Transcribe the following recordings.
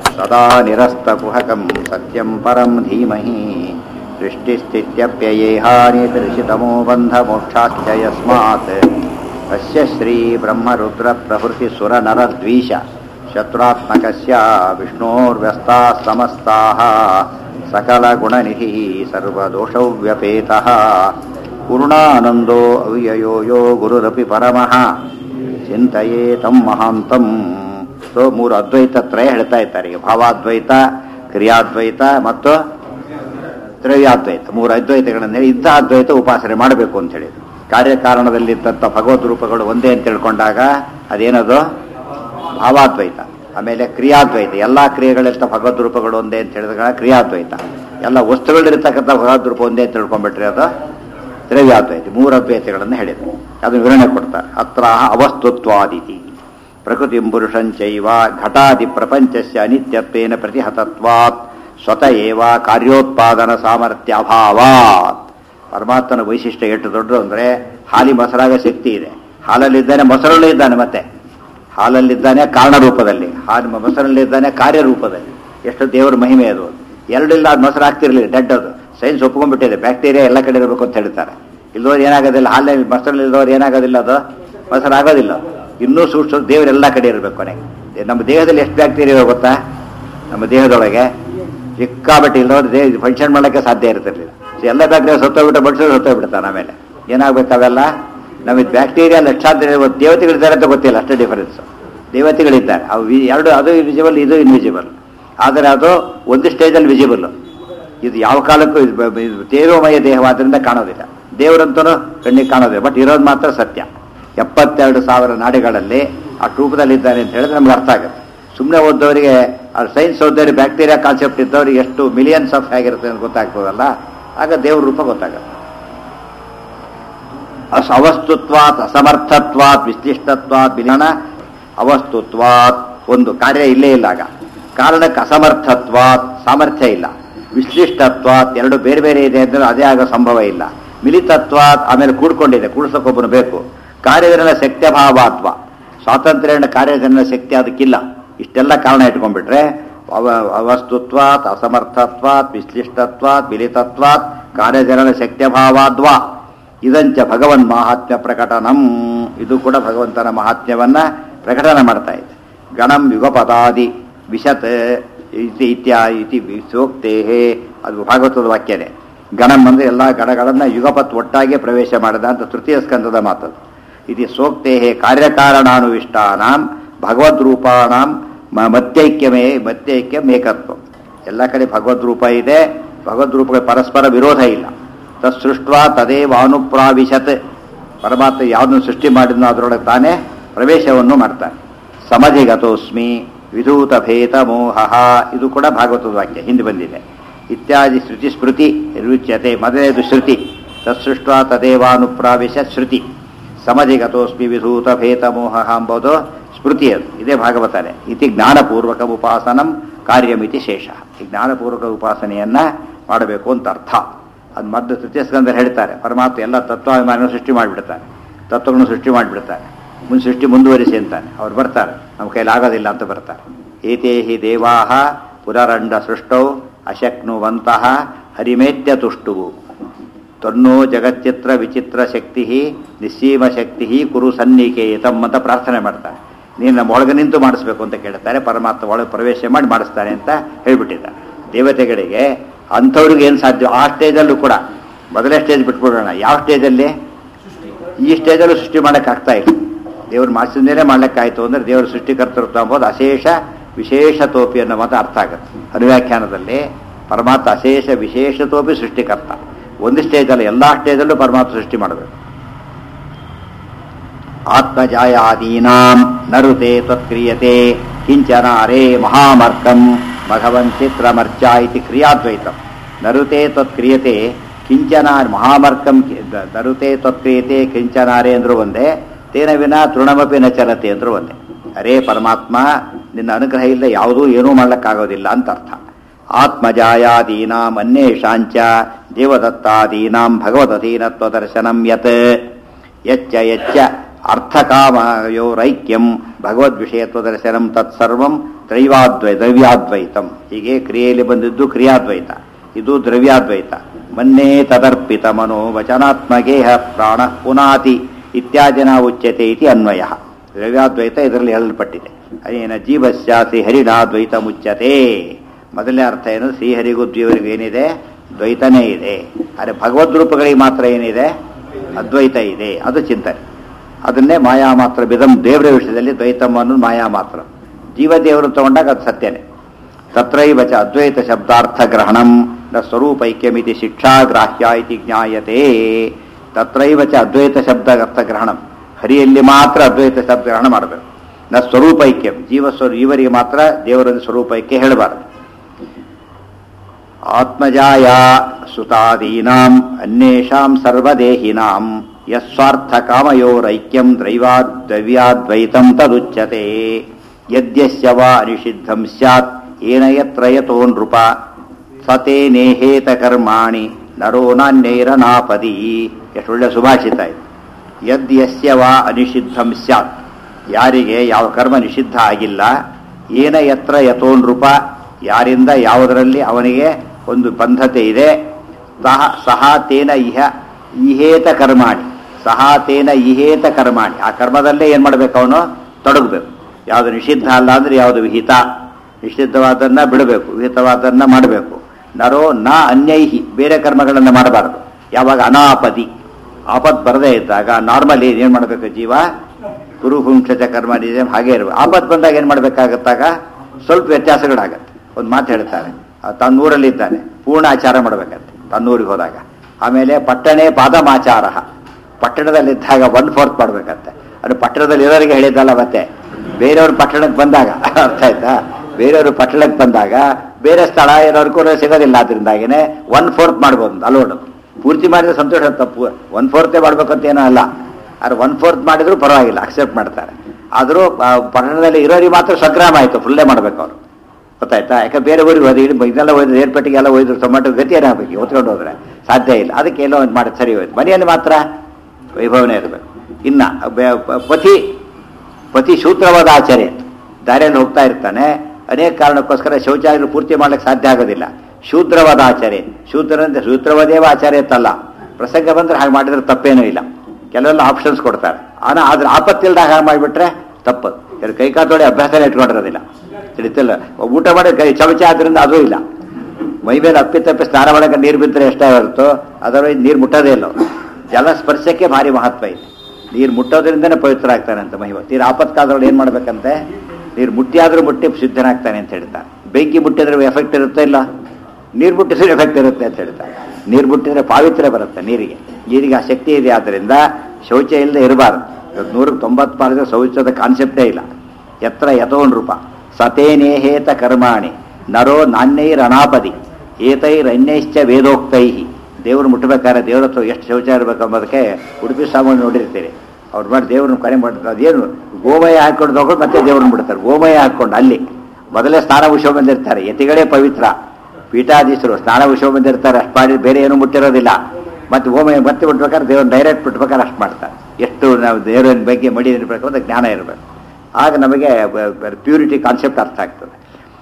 सदा निरस्तकुहकं सत्यं परं धीमहि सृष्टिस्थित्यप्ययेहानितृषितमो बन्धमोक्षाश्च यस्मात् अस्य श्रीब्रह्मरुद्रप्रभृतिसुरनरद्वीष शत्रुत्मकस्य विष्णोर्व्यस्ताः समस्ताः सकलगुणनिधिः सर्वदोषौ व्यपेतः पूर्णानन्दो अव्ययो यो गुरुरपि परमः ಚಿಂತೆಯೇ ತಂ ಮಹಾಂತಂ ಸೊ ಮೂರು ಅದ್ವೈತ ತ್ರಯ ಹೇಳ್ತಾ ಇದ್ದಾರೆ ಈಗ ಭಾವಾದ್ವೈತ ಕ್ರಿಯಾದ್ವೈತ ಮತ್ತು ತ್ರಯಾದ್ವೈತ ಮೂರು ಅದ್ವೈತಗಳನ್ನು ಹೇಳಿ ಇಂಥ ಅದ್ವೈತ ಉಪಾಸನೆ ಮಾಡಬೇಕು ಅಂತ ಹೇಳಿದ್ರು ಕಾರ್ಯಕಾರಣದಲ್ಲಿದ್ದಂಥ ಭಗವದ್ ರೂಪಗಳು ಒಂದೇ ಅಂತ ತಿಳ್ಕೊಂಡಾಗ ಅದೇನದು ಭಾವಾದ್ವೈತ ಆಮೇಲೆ ಕ್ರಿಯಾದ್ವೈತ ಎಲ್ಲ ಕ್ರಿಯೆಗಳಿರ್ತ ಭಗವದ್ ರೂಪಗಳು ಒಂದೇ ಅಂತ ಹೇಳಿದಾಗ ಕ್ರಿಯಾದ್ವೈತ ಎಲ್ಲ ವಸ್ತುಗಳಿರ್ತಕ್ಕಂಥ ಭಗವದ್ ರೂಪ ಒಂದೇ ಅಂತ ತಿಳ್ಕೊಂಡ್ಬಿಟ್ರೆ ಅದು ದ್ರವ್ಯಾದ್ವೈತ ಮೂರು ಅದ್ವೈತಗಳನ್ನು ಹೇಳಿದರು ಅದನ್ನು ವಿವರಣೆ ಕೊಡ್ತಾರೆ ಅತ್ರ ಅವಸ್ತುತ್ವಾದಿತಿ ಪ್ರಕೃತಿ ಪುರುಷಂಚೈವ ಘಟಾದಿ ಪ್ರಪಂಚಸ್ಯ ಅನಿತ್ಯತ್ವೇನ ಪ್ರತಿಹತತ್ವಾತ್ ಸ್ವತಃ ಏವ ಕಾರ್ಯೋತ್ಪಾದನ ಸಾಮರ್ಥ್ಯ ಅಭಾವಾತ್ ಪರಮಾತ್ಮನ ವೈಶಿಷ್ಟ್ಯ ಎಷ್ಟು ದೊಡ್ಡದು ಅಂದರೆ ಹಾಲಿ ಮೊಸರಾಗ ಶಕ್ತಿ ಇದೆ ಹಾಲಲ್ಲಿದ್ದಾನೆ ಮೊಸರಲ್ಲೂ ಇದ್ದಾನೆ ಮತ್ತೆ ಹಾಲಲ್ಲಿದ್ದಾನೆ ಕಾರಣ ರೂಪದಲ್ಲಿ ಹಾಲು ಮೊಸರಲ್ಲಿದ್ದಾನೆ ಕಾರ್ಯರೂಪದಲ್ಲಿ ಎಷ್ಟು ದೇವರ ಮಹಿಮೆ ಅದು ಎರಡಿಲ್ಲ ಅದು ಮೊಸರು ಆಗ್ತಿರ್ಲಿಲ್ಲ ಡೆಡ್ ಅದು ಸೈನ್ಸ್ ಒಪ್ಕೊಂಡ್ಬಿಟ್ಟಿದೆ ಬ್ಯಾಕ್ಟೀರಿಯಾ ಎಲ್ಲ ಕಡೆ ಇರಬೇಕು ಅಂತ ಹೇಳ್ತಾರೆ ಇಲ್ಲದವ್ರು ಏನಾಗೋದಿಲ್ಲ ಹಾಲೇ ಮೊಸರಲ್ಲಿ ಇಲ್ಲದವ್ರು ಏನಾಗೋದಿಲ್ಲ ಅದು ಮೊಸರು ಆಗೋದಿಲ್ಲ ಇನ್ನೂ ಸೂಕ್ಷ್ಮ ದೇವರು ಎಲ್ಲ ಕಡೆ ಇರಬೇಕು ಕೊನೆಗೆ ನಮ್ಮ ದೇಹದಲ್ಲಿ ಎಷ್ಟು ಬ್ಯಾಕ್ಟೀರಿಯಾ ಇರೋ ಗೊತ್ತಾ ನಮ್ಮ ದೇಹದೊಳಗೆ ಸಿಕ್ಕಾಬಟ್ಟೆ ಇಲ್ಲದವ್ರು ದೇಹ ಫಂಕ್ಷನ್ ಮಾಡೋಕ್ಕೆ ಸಾಧ್ಯ ಇರ್ತಿರ್ಲಿಲ್ಲ ಸೊ ಎಲ್ಲ ಬ್ಯಾಕ್ಟೀರಿಯಾ ಸತ್ತೋಗ್ಬಿಟ್ಟು ಬಡಿಸೋದು ಸತ್ತೋಗ್ಬಿಡ್ತಾನೆ ಆಮೇಲೆ ಏನಾಗಬೇಕು ಅವೆಲ್ಲ ನಮಗೆ ಬ್ಯಾಕ್ಟೀರಿಯಾ ಲಕ್ಷಾಂತರ ಇವತ್ತು ದೇವತೆಗಳಿದ್ದಾರೆ ಅಂತ ಗೊತ್ತಿಲ್ಲ ಅಷ್ಟೇ ಡಿಫರೆನ್ಸ್ ದೇವತೆಗಳಿದ್ದಾರೆ ಅವು ವಿ- ಎರಡು ಅದು ವಿಸಿಬಲ್ ಇದು ಇನ್ವಿಸಿಬಲ್ ಆದರೆ ಅದು ಒಂದು ಸ್ಟೇಜಲ್ಲಿ ವಿಸಿಬಲ್ ಇದು ಯಾವ ಕಾಲಕ್ಕೂ ಇದು ಬ- ಬ- ಇದು ತೇಜೋಮಯ ದೇಹವಾದ್ರಿಂದ ಕಾಣೋದಿಲ್ಲ ದೇವರಂತೂ ಕಣ್ಣಿಗೆ ಕಾಣೋದಿಲ್ಲ ಬಟ್ ಇರೋದು ಮಾತ್ರ ಸತ್ಯ ಎಪ್ಪತ್ತೆರಡು ಸಾವಿರ ನಾಡಿಗಳಲ್ಲಿ ಆ ರೂಪದಲ್ಲಿದ್ದಾನೆ ಅಂತ ಹೇಳಿದ್ರೆ ನಮ್ಗೆ ಅರ್ಥ ಆಗುತ್ತೆ ಸುಮ್ಮನೆ ಓದೋರಿಗೆ ಆ ಸೈನ್ಸ್ ಓದೋರಿಗೆ ಬ್ಯಾಕ್ಟೀರಿಯಾ ಕಾನ್ಸೆಪ್ಟ್ ಇದ್ದವ್ರಿಗೆ ಎಷ್ಟು ಮಿಲಿಯನ್ಸ್ ಆಫ್ ಆಗಿರುತ್ತೆ ಅಂತ ಗೊತ್ತಾಗ್ತದಲ್ಲ ಆಗ ದೇವ್ರ ರೂಪ ಗೊತ್ತಾಗುತ್ತೆ ಅಸ್ ಅವಸ್ತುತ್ವಾತ್ ಅಸಮರ್ಥತ್ವಾತ್ ವಿಶ್ಲಿಷ್ಟತ್ವಾತ್ ವಿಲೀನ ಅವಸ್ತುತ್ವಾತ್ ಒಂದು ಕಾರ್ಯ ಇಲ್ಲೇ ಇಲ್ಲ ಆಗ ಕಾರಣಕ್ಕೆ ಅಸಮರ್ಥತ್ವಾತ್ ಸಾಮರ್ಥ್ಯ ಇಲ್ಲ ವಿಶ್ಲಿಷ್ಟತ್ವಾತ್ ಎರಡು ಬೇರೆ ಬೇರೆ ಇದೆ ಅಂದ್ರೆ ಅದೇ ಆಗೋ ಸಂಭವ ಇಲ್ಲ ಮಿಲಿತತ್ವಾತ್ ಆಮೇಲೆ ಕೂಡ್ಕೊಂಡಿದೆ ಕೂಡ್ಸಕ್ಕೊಬ್ಬನು ಬೇಕು ಕಾರ್ಯಜನ ಶಕ್ತ್ಯಭಾವಾತ್ವ ಸ್ವಾತಂತ್ರ್ಯ ಕಾರ್ಯಜನ ಶಕ್ತಿ ಅದಕ್ಕಿಲ್ಲ ಇಷ್ಟೆಲ್ಲ ಕಾರಣ ಇಟ್ಕೊಂಡ್ಬಿಟ್ರೆ ಅವ ಅವಸ್ತುತ್ವಾತ್ ಅಸಮರ್ಥತ್ವಾತ್ ವಿಶ್ಲಿಷ್ಟತ್ವಾತ್ ಮಿಲಿತತ್ವಾತ್ ಕಾರ್ಯಜನ ಶಕ್ತ್ಯಭಾವಾದ್ವಾ ಇದಂಚ ಭಗವನ್ ಮಾಹಾತ್ಮ್ಯ ಪ್ರಕಟನಂ ಇದು ಕೂಡ ಭಗವಂತನ ಮಹಾತ್ಮ್ಯವನ್ನ ಪ್ರಕಟಣೆ ಮಾಡ್ತಾ ಇದೆ ಗಣಂ ಯುಗಪದಾದಿ ವಿಶತ್ ಇತಿ ಇತ್ಯಾ ಇತಿ ಸೋಕ್ತೇ ಅದು ಭಾಗವತದ ವಾಕ್ಯನೇ ಗಣಂ ಅಂದ್ರೆ ಎಲ್ಲ ಗಣಗಳನ್ನ ಯುಗಪತ್ ಒಟ್ಟಾಗಿ ಪ್ರವೇಶ ಮಾಡಿದ ಅಂತ ತೃತೀಯ ಸ್ಕಂದದ ಮಾತದು ಇದು ಸೋಕ್ತೇ ಕಾರ್ಯಕಾರಣಾನುವಿಷ್ಟಾನಾಂ ಭಗವದ್ರೂಪಾಣಾಂ ಮ- ಮಧ್ಯೈಕ್യമೇ ಮಧ್ಯೈಕ್ಯ ಮೇಕತ್ವ ಎಲ್ಲ ಕಡೆ ಭಗವದ್ರೂಪ ಇದೆ ಭಗವದ್ರೂಪಗಳ ಪರಸ್ಪರ ವಿರೋಧ ಇಲ್ಲ ತತ್ಸೃಷ್ಟ ತದೇವಾನುಪ್ರಾವಿಶತ್ ಪರಮಾತ್ಮ ಯಾವುದನ್ನು ಸೃಷ್ಟಿ ಮಾಡಿದ್ನೋ ಅದರೊಳಗೆ ತಾನೇ ಪ್ರವೇಶವನ್ನು ಮಾಡ್ತಾನೆ ಸಮಧಿಗತೋಸ್ಮಿ ವಿಧೂತ ಭೇದ ಮೋಹ ಇದು ಕೂಡ ಭಾಗವತದ ವಾಕ್ಯ ಹಿಂದೆ ಬಂದಿದೆ ಇತ್ಯಾದಿ ಶ್ರುತಿ ಸ್ಮೃತಿ ರುಚ್ಯತೆ ಮೊದಲನೇದು ಶ್ರುತಿ ತತ್ಸೃಷ್ಟ ತದೇವಾನುಪ್ರಾವಿಶ ಶ್ರುತಿ ಸಮಧಿಗತೋಸ್ಮಿ ವಿಧೂತ ಭೇದ ಮೋಹ ಎಂಬುದು ಸ್ಮೃತಿ ಅದು ಇದೇ ಭಾಗವತನೇ ಇತಿ ಜ್ಞಾನಪೂರ್ವಕ ಉಪಾಸನಂ ಕಾರ್ಯಮಿತಿ ಶೇಷ ಈ ಜ್ಞಾನಪೂರ್ವಕ ಉಪಾಸನೆಯನ್ನ ಮಾಡಬೇಕು ಅಂತ ಅರ್ಥ ಅದು ಮದ್ದು ತೃತೀಯ ಸ್ಕಂದರ್ ಹೇಳ್ತಾರೆ ಪರಮಾತ್ಮ ಎಲ್ಲ ತತ್ವಾಭಿಮಾನ ಸೃಷ್ಟಿ ಮಾಡಿಬಿಡ್ತಾರೆ ತತ್ವಗಳನ್ನು ಸೃಷ್ಟಿ ಮಾಡಿಬಿಡ್ತಾರೆ ಮುಂದೆ ಸೃಷ್ಟಿ ಮುಂದುವರಿಸಿ ಅಂತಾನೆ ಅವ್ರು ಬರ್ತಾರೆ ನಮ್ಮ ಕೈಲಿ ಆಗೋದಿಲ್ಲ ಅಂತ ಬರ್ತಾರೆ ಏತೇ ಹಿ ದೇವಾಹ ಪುನರಂಡ ಸೃಷ್ಟೌ ಅಶಕ್ನುವಂತಹ ಹರಿಮೇತ್ಯ ತುಷ್ಟುವು ತನ್ನೋ ಜಗಚ್ಚಿತ್ರ ವಿಚಿತ್ರ ಶಕ್ತಿ ನಿಸ್ಸೀಮ ಶಕ್ತಿ ಕುರು ಸನ್ನಿಕೇತಂ ಅಂತ ಪ್ರಾರ್ಥನೆ ಮಾಡ್ತಾರೆ ನೀನು ನಮ್ಮ ಒಳಗೆ ನಿಂತು ಮಾಡಿಸ್ಬೇಕು ಅಂತ ಕೇಳ್ತಾರೆ ಪರಮಾತ್ಮ ಒಳಗೆ ಪ್ರವೇಶ ಮಾಡಿ ಮಾಡಿಸ್ತಾನೆ ಅಂತ ಹೇಳ್ಬಿಟ್ಟಿದ್ದ ದೇವತೆಗಳಿಗೆ ಅಂಥವ್ರಿಗೆ ಏನು ಸಾಧ್ಯ ಆ ಸ್ಟೇಜಲ್ಲೂ ಕೂಡ ಮೊದಲೇ ಸ್ಟೇಜ್ ಬಿಟ್ಬಿಡೋಣ ಯಾವ ಸ್ಟೇಜಲ್ಲಿ ಈ ಸ್ಟೇಜಲ್ಲೂ ಸೃಷ್ಟಿ ಮಾಡೋಕ್ಕಾಗ್ತಾ ಇಲ್ಲ ದೇವ್ರು ಮಾಡಿಸಿದ ಮೇಲೆ ಮಾಡ್ಲಿಕ್ಕಾಯ್ತು ಅಂದ್ರೆ ದೇವರ ಸೃಷ್ಟಿಕರ್ತೃತ್ವ ಎಂಬುದು ಅಶೇಷ ವಿಶೇಷತೋಪಿ ಅನ್ನೋ ಮಾತು ಅರ್ಥ ಆಗುತ್ತೆ ಅನುವ್ಯಾಖ್ಯಾನದಲ್ಲಿ ಪರಮಾತ್ಮ ಅಶೇಷ ವಿಶೇಷತೋಪಿ ಸೃಷ್ಟಿಕರ್ತ ಒಂದು ಸ್ಟೇಜಲ್ಲಿ ಎಲ್ಲ ಸ್ಟೇಜಲ್ಲೂ ಪರಮಾತ್ಮ ಸೃಷ್ಟಿ ಮಾಡಬೇಕು ಆತ್ಮಜಾಯಾದೀನಾಂ ನರುತೆ ತ್ವತ್ಕ್ರಿಯತೆ ಕಿಂಚನ ಅರೇ ಮಹಾಮರ್ಕಂ ಭಗವನ್ ಚಿತ್ರಮರ್ಚ ಇತಿ ಕ್ರಿಯಾದ್ವೈತಂ ನರುತೆ ತ್ವತ್ಕ್ರಿಯತೆ ಕಿಂಚನ ಮಹಾಮರ್ಕಂ ಕಿ- ದ- ನರುತೆ ತ್ವತ್ಕ್ರಿಯತೆ ಕಿಂಚನಾರೇ ಅಂದ್ರೂ ಒಂದೇ ತೇನ ವಿನ ತೃಣಮಪಿ ನ ಚಲತೆ ಅಂದ್ರೂ ಒಂದೇ ಅರೇ ಪರಮಾತ್ಮ ನಿನ್ನ ಅನುಗ್ರಹ ಇಲ್ಲ ಯಾವುದೂ ಏನೂ ಮಾಡ್ಲಿಕ್ಕಾಗೋದಿಲ್ಲ ಅಂತ ಅರ್ಥ ಆತ್ಮಜಾಯಾದೀನಾಂ ಅನ್ಯೇಷಾಂಚ ದೇವದತ್ತಾದೀನಾಂ ಭಗವದಧೀನತ್ವ ದರ್ಶನಂ ಯತ್ ಯಚ್ಚ ಯಚ್ಚ ಅರ್ಥಕಾಮಯೋರೈಕ್ಯಂ ಭಗವದ್ವಿಷಯತ್ವ ದರ್ಶನಂ ತತ್ಸರ್ವಂ ತ್ರೈವಾದ್ವೈ ದ್ರವ್ಯಾದ್ವೈತಂ ಹೀಗೆ ಕ್ರಿಯೆಯಲ್ಲಿ ಬಂದಿದ್ದು ಕ್ರಿಯಾದ್ವೈತ ಇದು ದ್ರವ್ಯಾದ್ವೈತ ಮನ್ನೇ ತದರ್ಪಿತ ಮನೋ ವಚನಾತ್ಮಗೇಹ ಪ್ರಾಣ ಪುನಾತಿ ಇತ್ಯಾದಿನ ಉಚ್ಯತೆ ಇತಿ ಅನ್ವಯ ದ್ರವ್ಯಾದ್ವೈತ ಇದರಲ್ಲಿ ಹೇಳಲ್ಪಟ್ಟಿದೆ ಅನೇನ ಜೀವಸ್ಯ ಶ್ರೀಹರಿಣಾದ್ವೈತ ಮುಚ್ಯತೆ ಮೊದಲನೇ ಅರ್ಥ ಏನು ಶ್ರೀಹರಿಗೂ ಜೀವರಿಗೂ ಏನಿದೆ ದ್ವೈತನೇ ಇದೆ ಆದರೆ ಭಗವದ್ ರೂಪಗಳಿಗೆ ಮಾತ್ರ ಏನಿದೆ ಅದ್ವೈತ ಇದೆ ಅದು ಚಿಂತನೆ ಅದನ್ನೇ ಮಾಯಾ ಮಾತ್ರ ಬಿದಂ ದೇವರ ವಿಷಯದಲ್ಲಿ ದ್ವೈತಂ ಅನ್ನೋದು ಮಾಯಾ ಮಾತ್ರ ಜೀವ ದೇವರು ತಗೊಂಡಾಗ ಅದು ಸತ್ಯನೇ ತತ್ರೈವ ಚ ಅದ್ವೈತ ಶಬ್ದಾರ್ಥ ಗ್ರಹಣಂ ನ ಸ್ವರೂಪೈಕ್ಯಮಿತಿ ಶಿಕ್ಷಾಗ್ರಾಹ್ಯ ಇತಿ ಜ್ಞಾಯತೆ ತತ್ರೈವ ಚ ಅದ್ವೈತ ಶಬ್ದ ಅರ್ಥ ಗ್ರಹಣಂ ಹರಿಯಲ್ಲಿ ಮಾತ್ರ ಅದ್ವೈತ ಶಬ್ದ ಗ್ರಹಣ ಮಾಡಬೇಕು ನ ಸ್ವರೂಪೈಕ್ಯಂ ಜೀವ ಸ್ವರೂ ಇವರಿಗೆ ಮಾತ್ರ ದೇವರ ಸ್ವರೂಪೈಕ್ಯ ಹೇಳಬಾರದು ಆತ್ಮಜಾಯ ಸುತಾದೀನಾಂ ಅನ್ಯೇಷಾಂ ಸರ್ವದೇಹಿನಾಂ ಯಸ್ವಾರ್ಥ ಕಾಮಯೋರೈಕ್ಯಂ ದ್ರೈವಾ ದ್ರವ್ಯಾದ್ವೈತಂ ತದುಚ್ಯತೆ ಯದ್ಯಸ್ಯ ವಾ ಅನಿಷಿದ್ಧಂ ಸ್ಯಾತ್ ಏನ ಯತ್ರ ಯತೋ ನೃಪ ಸತೇ ನೇಹೇತ ಕರ್ಮಾಣಿ ನರೋ ನಾನ್ಯೈರನಾಪದಿ ಎಷ್ಟು ಒಳ್ಳೆ ಸುಭಾಷಿತ ಇದು ಯದ್ ಯಸ್ಯ ವಾ ಅನಿಷಿದ್ಧಂ ಸ್ಯಾತ್ ಯಾರಿಗೆ ಯಾವ ಕರ್ಮ ನಿಷಿದ್ಧ ಆಗಿಲ್ಲ ಏನ ಯತ್ರ ಯಥೋ ನೃಪ ಯಾರಿಂದ ಯಾವುದರಲ್ಲಿ ಅವನಿಗೆ ಒಂದು ಬಂಧತೆ ಇದೆ ಸಹ ಸಹ ತೇನ ಇಹ ಇಹೇತ ಕರ್ಮಾಣಿ ಸಹ ತೇನ ಇಹೇತ ಕರ್ಮಾಣಿ ಆ ಕರ್ಮದಲ್ಲೇ ಏನು ಮಾಡಬೇಕು ಅವನು ತೊಡಗಬೇಕು ಯಾವುದು ನಿಷಿದ್ಧ ಅಲ್ಲ ಅಂದ್ರೆ ಯಾವುದು ವಿಹಿತ ನಿಷಿದ್ಧವಾದನ್ನ ಬಿಡಬೇಕು ವಿಹಿತವಾದನ್ನ ಮಾಡಬೇಕು ನರೋ ನ ಅನ್ಯೈಹಿ ಬೇರೆ ಕರ್ಮಗಳನ್ನು ಮಾಡಬಾರದು ಯಾವಾಗ ಅನಾಪದಿ ಆಪತ್ ಬರದೇ ಇದ್ದಾಗ ನಾರ್ಮಲಿ ಏನು ಮಾಡಬೇಕು ಜೀವ ಕುರುಹುಂಕ್ಷಚ ಕರ್ಮ ನಿಜ ಹಾಗೆ ಇರಬೇಕು ಆಪತ್ ಬಂದಾಗ ಏನು ಮಾಡಬೇಕಾಗತ್ತಾಗ ಸ್ವಲ್ಪ ವ್ಯತ್ಯಾಸಗಳಾಗತ್ತೆ ಒಂದು ಮಾತು ಹೇಳ್ತಾರೆ ಆ ತನ್ನೂರಲ್ಲಿದ್ದಾನೆ ಪೂರ್ಣ ಆಚಾರ ಮಾಡಬೇಕಂತೆ ತನ್ನೂರಿಗೆ ಹೋದಾಗ ಆಮೇಲೆ ಪಟ್ಟಣೇ ಪಾದಮಾಚಾರ ಪಟ್ಟಣದಲ್ಲಿದ್ದಾಗ ಒನ್ ಫೋರ್ತ್ ಮಾಡ್ಬೇಕಂತೆ ಅದು ಪಟ್ಟಣದಲ್ಲಿ ಇರೋರಿಗೆ ಹೇಳಿದ್ದಲ್ಲ ಮತ್ತೆ ಬೇರೆಯವ್ರ ಪಟ್ಟಣಕ್ಕೆ ಬಂದಾಗ ಅರ್ಥ ಆಯ್ತಾ ಬೇರೆಯವರು ಪಟ್ಟಣಕ್ಕೆ ಬಂದಾಗ ಬೇರೆ ಸ್ಥಳ ಇರೋರ್ಗೂ ಸಿಗೋದಿಲ್ಲ ಅದರಿಂದಾಗೇನೆ ಒನ್ ಫೋರ್ತ್ ಮಾಡ್ಬೋದು ಅಲೋಡು ಪೂರ್ತಿ ಮಾಡಿದ್ರೆ ಸಂತೋಷ ತಪ್ಪು ಒನ್ ಫೋರ್ತೇ ಮಾಡ್ಬೇಕಂತ ಏನೋ ಅಲ್ಲ ಆದ್ರೆ ಒನ್ ಫೋರ್ತ್ ಮಾಡಿದ್ರು ಪರವಾಗಿಲ್ಲ ಅಕ್ಸೆಪ್ಟ್ ಮಾಡ್ತಾರೆ ಆದರೂ ಪಟ್ಟಣದಲ್ಲಿ ಇರೋರಿಗೆ ಮಾತ್ರ ಸಂಗ್ರಾಮ ಆಯಿತು ಫುಲ್ಲೇ ಮಾಡ್ಬೇಕು ಅವರು ಗೊತ್ತಾಯ್ತಾ ಯಾಕೆ ಬೇರೆ ಊರಿಗೆ ಹೋದ್ರೆ ಇಲ್ಲಿ ಇದೆಲ್ಲ ಹೋಯ್ತು ಏರ್ಪಟ್ಟಿಗೆಲ್ಲ ಹೋಯ್ತು ಟೊಮೆಟೊ ಗತಿ ಏನಾಗಬೇಕು ಹೊತ್ಕೊಂಡು ಹೋದ್ರೆ ಸಾಧ್ಯ ಇಲ್ಲ ಅದಕ್ಕೆ ಎಲ್ಲೋ ಒಂದು ಮಾಡಿ ಸರಿ ಹೋಯ್ತು ಮನೆಯಲ್ಲಿ ಮಾತ್ರ ವೈಭವನೇ ಇರಬೇಕು ಇನ್ನ ಬೆ- ಪ- ಪತಿ ಪತಿ ಶೂದ್ರವಾದ ಆಚಾರ್ಯ ದಾರಿಯಲ್ಲಿ ಹೋಗ್ತಾ ಇರ್ತಾನೆ ಅನೇಕ ಕಾರಣಕ್ಕೋಸ್ಕರ ಶೌಚಾಲಯ ಪೂರ್ತಿ ಮಾಡ್ಲಿಕ್ಕೆ ಸಾಧ್ಯ ಆಗೋದಿಲ್ಲ ಶೂದ್ರವಾದ ಆಚಾರ್ಯ ಶೂದ್ರಂತೆ ಶೂದ್ರವದೇವ ಆಚಾರ್ಯ ಅಂತಲ್ಲ ಪ್ರಸಂಗ ಬಂದ್ರೆ ಹಾಗೆ ಮಾಡಿದ್ರೆ ತಪ್ಪೇನೂ ಇಲ್ಲ ಕೆಲವೆಲ್ಲ ಆಪ್ಷನ್ಸ್ ಕೊಡ್ತಾರೆ ಆನ ಆದ್ರೆ ಆಪತ್ತಿಲ್ದಾಗ ಹಾಗೆ ಮಾಡಿಬಿಟ್ರೆ ತಪ್ಪು ಯಾರು ಕೈ ಕಾತೋಡಿ ಅಭ್ಯಾಸನೇ ಇಟ್ಕೊಂಡಿರೋದಿಲ್ಲ ತಿಳಿತಿಲ್ಲ ಊಟ ಮಾಡಿ ಕೈ ಚಮಚ ಆದ್ರಿಂದ ಅದೂ ಇಲ್ಲ ಮೈ ಮೇಲೆ ಅಪ್ಪಿ ತಪ್ಪಿ ಸ್ನಾನ ಮಾಡಕ್ಕೆ ನೀರು ಬಿದ್ದರೆ ಎಷ್ಟೇ ಹೊರತು ಅದರೊಳಗೆ ನೀರು ಮುಟ್ಟೋದೇ ಇಲ್ಲ ಅವ್ರು. ಜಲ ಸ್ಪರ್ಶಕ್ಕೆ ಭಾರಿ ಮಹತ್ವ ಇದೆ ನೀರು ಮುಟ್ಟೋದ್ರಿಂದನೇ ಪವಿತ್ರ ಆಗ್ತಾನೆ ಅಂತ ಮಹಿಮ ತೀರ ಆಪತ್ಕಾಲದೊಳಗೆ ಏನು ಮಾಡ್ಬೇಕಂತೆ ನೀರು ಮುಟ್ಟಿಯಾದ್ರೂ ಮುಟ್ಟಿ ಸಿದ್ಧನಾಗ್ತಾನೆ ಅಂತ ಹೇಳ್ತಾರೆ ಬೆಂಕಿ ಮುಟ್ಟಿದ್ರೆ ಎಫೆಕ್ಟ್ ಇರುತ್ತೆ ಇಲ್ಲ ನೀರು ಮುಟ್ಟಿದ್ರೆ ಎಫೆಕ್ಟ್ ಇರುತ್ತೆ ಅಂತ ಹೇಳ್ತಾರೆ ನೀರು ಮುಟ್ಟಿದ್ರೆ ಪಾವಿತ್ರ್ಯ ಬರುತ್ತೆ ನೀರಿಗೆ ನೀರಿಗೆ ಆ ಶಕ್ತಿ ಇದೆ ಆದ್ದರಿಂದ ಶೌಚ ಇಲ್ಲದೆ ಇರಬಾರ್ದು ಇವತ್ತು ನೂರಕ್ಕೆ ತೊಂಬತ್ತು ಪಾಲಿಗೆ ಶೌಚದ ಕಾನ್ಸೆಪ್ಟೇ ಇಲ್ಲ ಎತ್ರ ಯಥೋ ನೃಪ ಸತೇನೇಹೇತ ಕರ್ಮಾಣಿ ನರೋ ನಾಣ್ಯೈರನಾಪದಿ ಏತೈರನ್ಯೈಶ್ಚ ವೇದೋಕ್ತೈ ದೇವರು ಮುಟ್ಟಬೇಕಾದ್ರೆ ದೇವ್ರ ಹತ್ರ ಎಷ್ಟು ಶೌಚ ಇರಬೇಕು ಎಂಬುದಕ್ಕೆ ಉಡುಪಿ ಸಾಮಾನ್ಯ ನೋಡಿರ್ತೀರಿ ಅವ್ರು ಮಾಡಿ ದೇವ್ರನ್ನ ಕರೆ ಮಾಡ್ತಾರೆ ಅದೇನು ಗೋಮಯ ಹಾಕೊಂಡು ತಗೊಂಡು ಮತ್ತೆ ದೇವ್ರನ್ನ ಬಿಡ್ತಾರೆ ಗೋಮಯ ಹಾಕೊಂಡು ಅಲ್ಲಿ ಮೊದಲೇ ಸ್ನಾನ ವಿಷಯ ಬಂದಿರ್ತಾರೆ ಯತಿಗಳೇ ಪವಿತ್ರ ಪೀಠಾಧೀಶರು ಸ್ನಾನ ವಿಷಯ ಬಂದಿರ್ತಾರೆ ಅಷ್ಟು ಮಾಡಿ ಬೇರೆ ಏನೂ ಮುಟ್ಟಿರೋದಿಲ್ಲ ಮತ್ತೆ ಗೋಮಯ ಮತ್ತೆ ಬಿಟ್ಬೇಕಾದ್ರೆ ದೇವ್ರನ್ನ ಡೈರೆಕ್ಟ್ ಬಿಟ್ಬೇಕಾದ್ರೆ ಅಷ್ಟು ಮಾಡ್ತಾರೆ ಎಷ್ಟು ನಾವು ದೇವರ ಬಗ್ಗೆ ಮಡಿ ಇರಬೇಕು ಅಂತ ಜ್ಞಾನ ಇರಬೇಕು ಆಗ ನಮಗೆ ಪ್ಯೂರಿಟಿ ಕಾನ್ಸೆಪ್ಟ್ ಅರ್ಥ ಆಗ್ತದೆ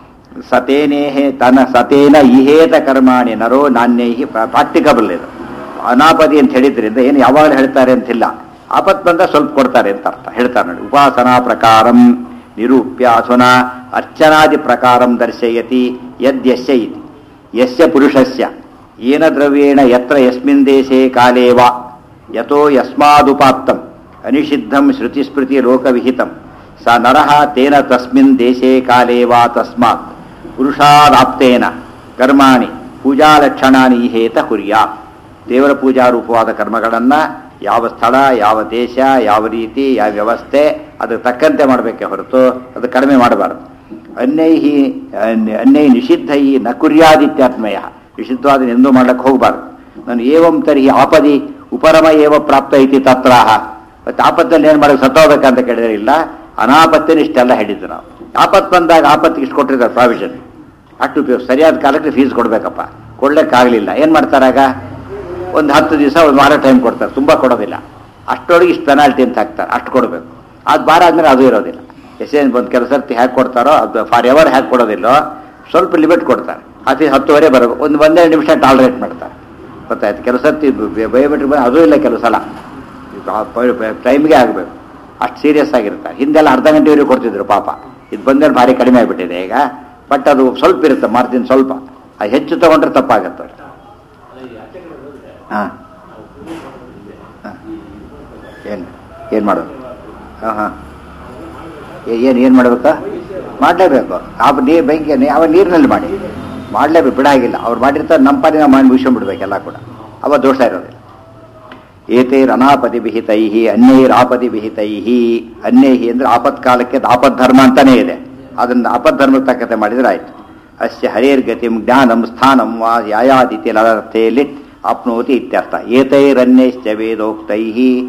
ಸತೇನೇಹೆ ತನ ಸತೇನ ಇಹೇತ ಕರ್ಮಾಣಿ ನರೋ ನಾಣ್ಯೈಹಿ ಪ್ರಾಕ್ಟಿಕಬಲ್ ಇದು ಅನಾಪದಿ ಅಂತ ಹೇಳಿದ್ರಿಂದ ಏನು ಯಾವಾಗಲೂ ಹೇಳ್ತಾರೆ ಅಂತಿಲ್ಲ ಆಪತ್ ಬಂದ ಸ್ವಲ್ಪ ಕೊಡ್ತಾರೆ ಅಂತ ಅರ್ಥ ಹೇಳ್ತಾರೆ ನೋಡಿ ಉಪಾಸನಾ ಪ್ರಕಾರಂ ನಿರೂಪ್ಯ ಅಸುನ ಅರ್ಚನಾದಿ ಪ್ರಕಾರಂ ದರ್ಶಯತಿ ಯದ್ಯಸ್ಯ ಇತಿ ಯಸ್ಯ ಪುರುಷಸ್ಯ ಏನ ದ್ರವ್ಯೇಣ ಯತ್ರ ಯಸ್ಮಿನ್ ದೇಶೇ ಕಾಲೇ ವಾ ಯಥೋ ಯಸ್ಮಾದುಪಾತ್ತಂ ಅನಿಷಿದ್ಧಂ ಶ್ರುತಿಸ್ಮೃತಿ ಲೋಕವಿಹಿತಂ ಸ ನರಃ ತೇನ ತಸ್ಮಿನ್ ದೇಶೇ ಕಾಲೇ ವಾ ತಸ್ಮಾತ್ ಪುರುಷಾದಾಪ್ತೇನ ಕರ್ಮಾಣಿ ಪೂಜಾಲಕ್ಷಣಾನಿ ಇಹೇತ ಕುರ್ಯಾತ್ ದೇವರ ಪೂಜಾ ರೂಪವಾದ ಕರ್ಮಗಳನ್ನು ಯಾವ ಸ್ಥಳ ಯಾವ ದೇಶ ಯಾವ ರೀತಿ ಯಾವ ವ್ಯವಸ್ಥೆ ಅದಕ್ಕೆ ತಕ್ಕಂತೆ ಮಾಡಬೇಕೆ ಹೊರತು ಅದು ಕಡಿಮೆ ಮಾಡಬಾರದು ಅನ್ಯೈಹಿ ಅನ್ಯ- ಅನ್ಯೈ ನಿಷಿದ್ಧೈ ನ ಕುರ್ಯಾದಿತ್ಯಾತ್ಮಯ ನಿಷಿದ್ಧವಾದ ಎಂದೂ ಮಾಡ್ಲಿಕ್ಕೆ ಹೋಗಬಾರ್ದು ನಾನು ಏವಂ ತರ್ಹಿ ಆಪದಿ ಉಪರಮ ಏವ ಪ್ರಾಪ್ತ ಐತಿ ತತ್ರಾಹ ಮತ್ತೆ ಆಪತ್ತಲ್ಲಿ ಏನು ಮಾಡೋದು ಸತ್ತೋಗ್ಬೇಕಂತ ಕೇಳಿದ್ರೆ ಇಲ್ಲ ಅನಾಪತ್ತಿನ ಇಷ್ಟೆಲ್ಲ ಹೇಳಿದ್ದು ನಾವು ಆಪತ್ತು ಬಂದಾಗ ಆಪತ್ತಿಗೆ ಇಷ್ಟು ಕೊಟ್ಟಿದ್ದಾರೆ ಪ್ರಾವಿಷನ್ ಅಷ್ಟು ಉಪಯೋಗ ಸರಿಯಾದ ಕಾಲಕ್ಕೆ ಫೀಸ್ ಕೊಡಬೇಕಪ್ಪ ಕೊಡ್ಲಿಕ್ಕಾಗಲಿಲ್ಲ ಏನು ಮಾಡ್ತಾರಾಗ ಒಂದು ಹತ್ತು ದಿವಸ ಒಂದು ವಾರ ಟೈಮ್ ಕೊಡ್ತಾರೆ ತುಂಬ ಕೊಡೋದಿಲ್ಲ ಅಷ್ಟರೊಳಗೆ ಇಷ್ಟು ಪೆನಾಲ್ಟಿ ಅಂತ ಹಾಕ್ತಾರೆ ಅಷ್ಟು ಕೊಡಬೇಕು ಅದು ಬಾರ ಆದ್ಮೇಲೆ ಅದು ಇರೋದಿಲ್ಲ ಎಸ್ ಎನ್ ಒಂದು ಕೆಲಸ ಹೇಗೆ ಕೊಡ್ತಾರೋ ಅದು ಫಾರ್ ಎವರ್ ಹೇಗೆ ಕೊಡೋದಿಲ್ಲೋ ಸ್ವಲ್ಪ ಲಿಮಿಟ್ ಕೊಡ್ತಾರೆ ಆಫೀಸ್ ಹತ್ತುವರೆ ಬರಬೇಕು ಒಂದು ಒಂದೆರಡು ನಿಮಿಷ ಟಾಲರೇಟ್ ಮಾಡ್ತಾರೆ ಗೊತ್ತಾಯ್ತು ಕೆಲವು ಸರ್ತಿ ಬಯೋಮೆಟ್ರಿಕ್ ಬಂದು ಅದೂ ಇಲ್ಲ ಕೆಲವು ಸಲ ಟೈಮ್ಗೆ ಆಗಬೇಕು ಅಷ್ಟು ಸೀರಿಯಸ್ ಆಗಿರ್ತಾರೆ ಹಿಂದೆಲ್ಲ ಅರ್ಧ ಗಂಟೆವರೆಗೆ ಕೊಡ್ತಿದ್ರು ಪಾಪ ಇದು ಬಂದ್ರೆ ಭಾರಿ ಕಡಿಮೆ ಆಗಿಬಿಟ್ಟಿದೆ ಈಗ ಬಟ್ ಅದು ಸ್ವಲ್ಪ ಇರುತ್ತೆ ಮಾರ್ಜಿನ್ ಸ್ವಲ್ಪ ಅದು ಹೆಚ್ಚು ತಗೊಂಡ್ರೆ ತಪ್ಪಾಗತ್ತೆ ಹಾಂ ಏನು ಏನು ಮಾಡೋದು ಹಾಂ ಹಾಂ ಏನು ಏನು ಮಾಡಬೇಕಾ ಮಾಡಲೇಬೇಕು ಆ ನೀರು ಬೆಂಕಿ ಅವ ನೀರಿನಲ್ಲಿ ಮಾಡಿ ಮಾಡಲೇಬೇಕು ಬಿಡಾಗಿಲ್ಲ ಅವ್ರು ಮಾಡಿರ್ತಾರೆ ನಮ್ಮ ಪಾಲಿನ ಮಾಡಿ ಮುಗಿಸ್ಕೊಂಡ್ಬಿಡ್ಬೇಕು ಎಲ್ಲ ಕೂಡ ಅವ ದೋಷ ಇರೋದಿಲ್ಲ ಏತೈರನಾಪತಿ ವಿಹಿತೈ ಅನ್ಯೈರಾಪತಿ ವಿಹಿತೈ ಅನ್ಯೈಹಿ ಅಂದ್ರೆ ಆಪತ್ಕಾಲಕ್ಕೆ ಆಪದ್ಧರ್ಮ ಅಂತಾನೇ ಇದೆ ಅದನ್ನ ಆಪದ್ಧರ್ಮಕ್ಕೆ ತಕ್ಕಂತೆ ಮಾಡಿದ್ರೆ ಆಯ್ತು ಅಸ್ಯ ಹರೇರ್ಗತಿಂ ಜ್ಞಾನಂ ಸ್ಥಾನಂ ವಾ ಯಾಯಾದಿತಿ ಲರರ್ಥೆ ಲಿಟ್ ಆಪ್ನೋತಿ ಇತ್ಯರ್ಥ ಏತೈರನ್ಯಶ್ಚ ವೇದೋಕ್ತೈ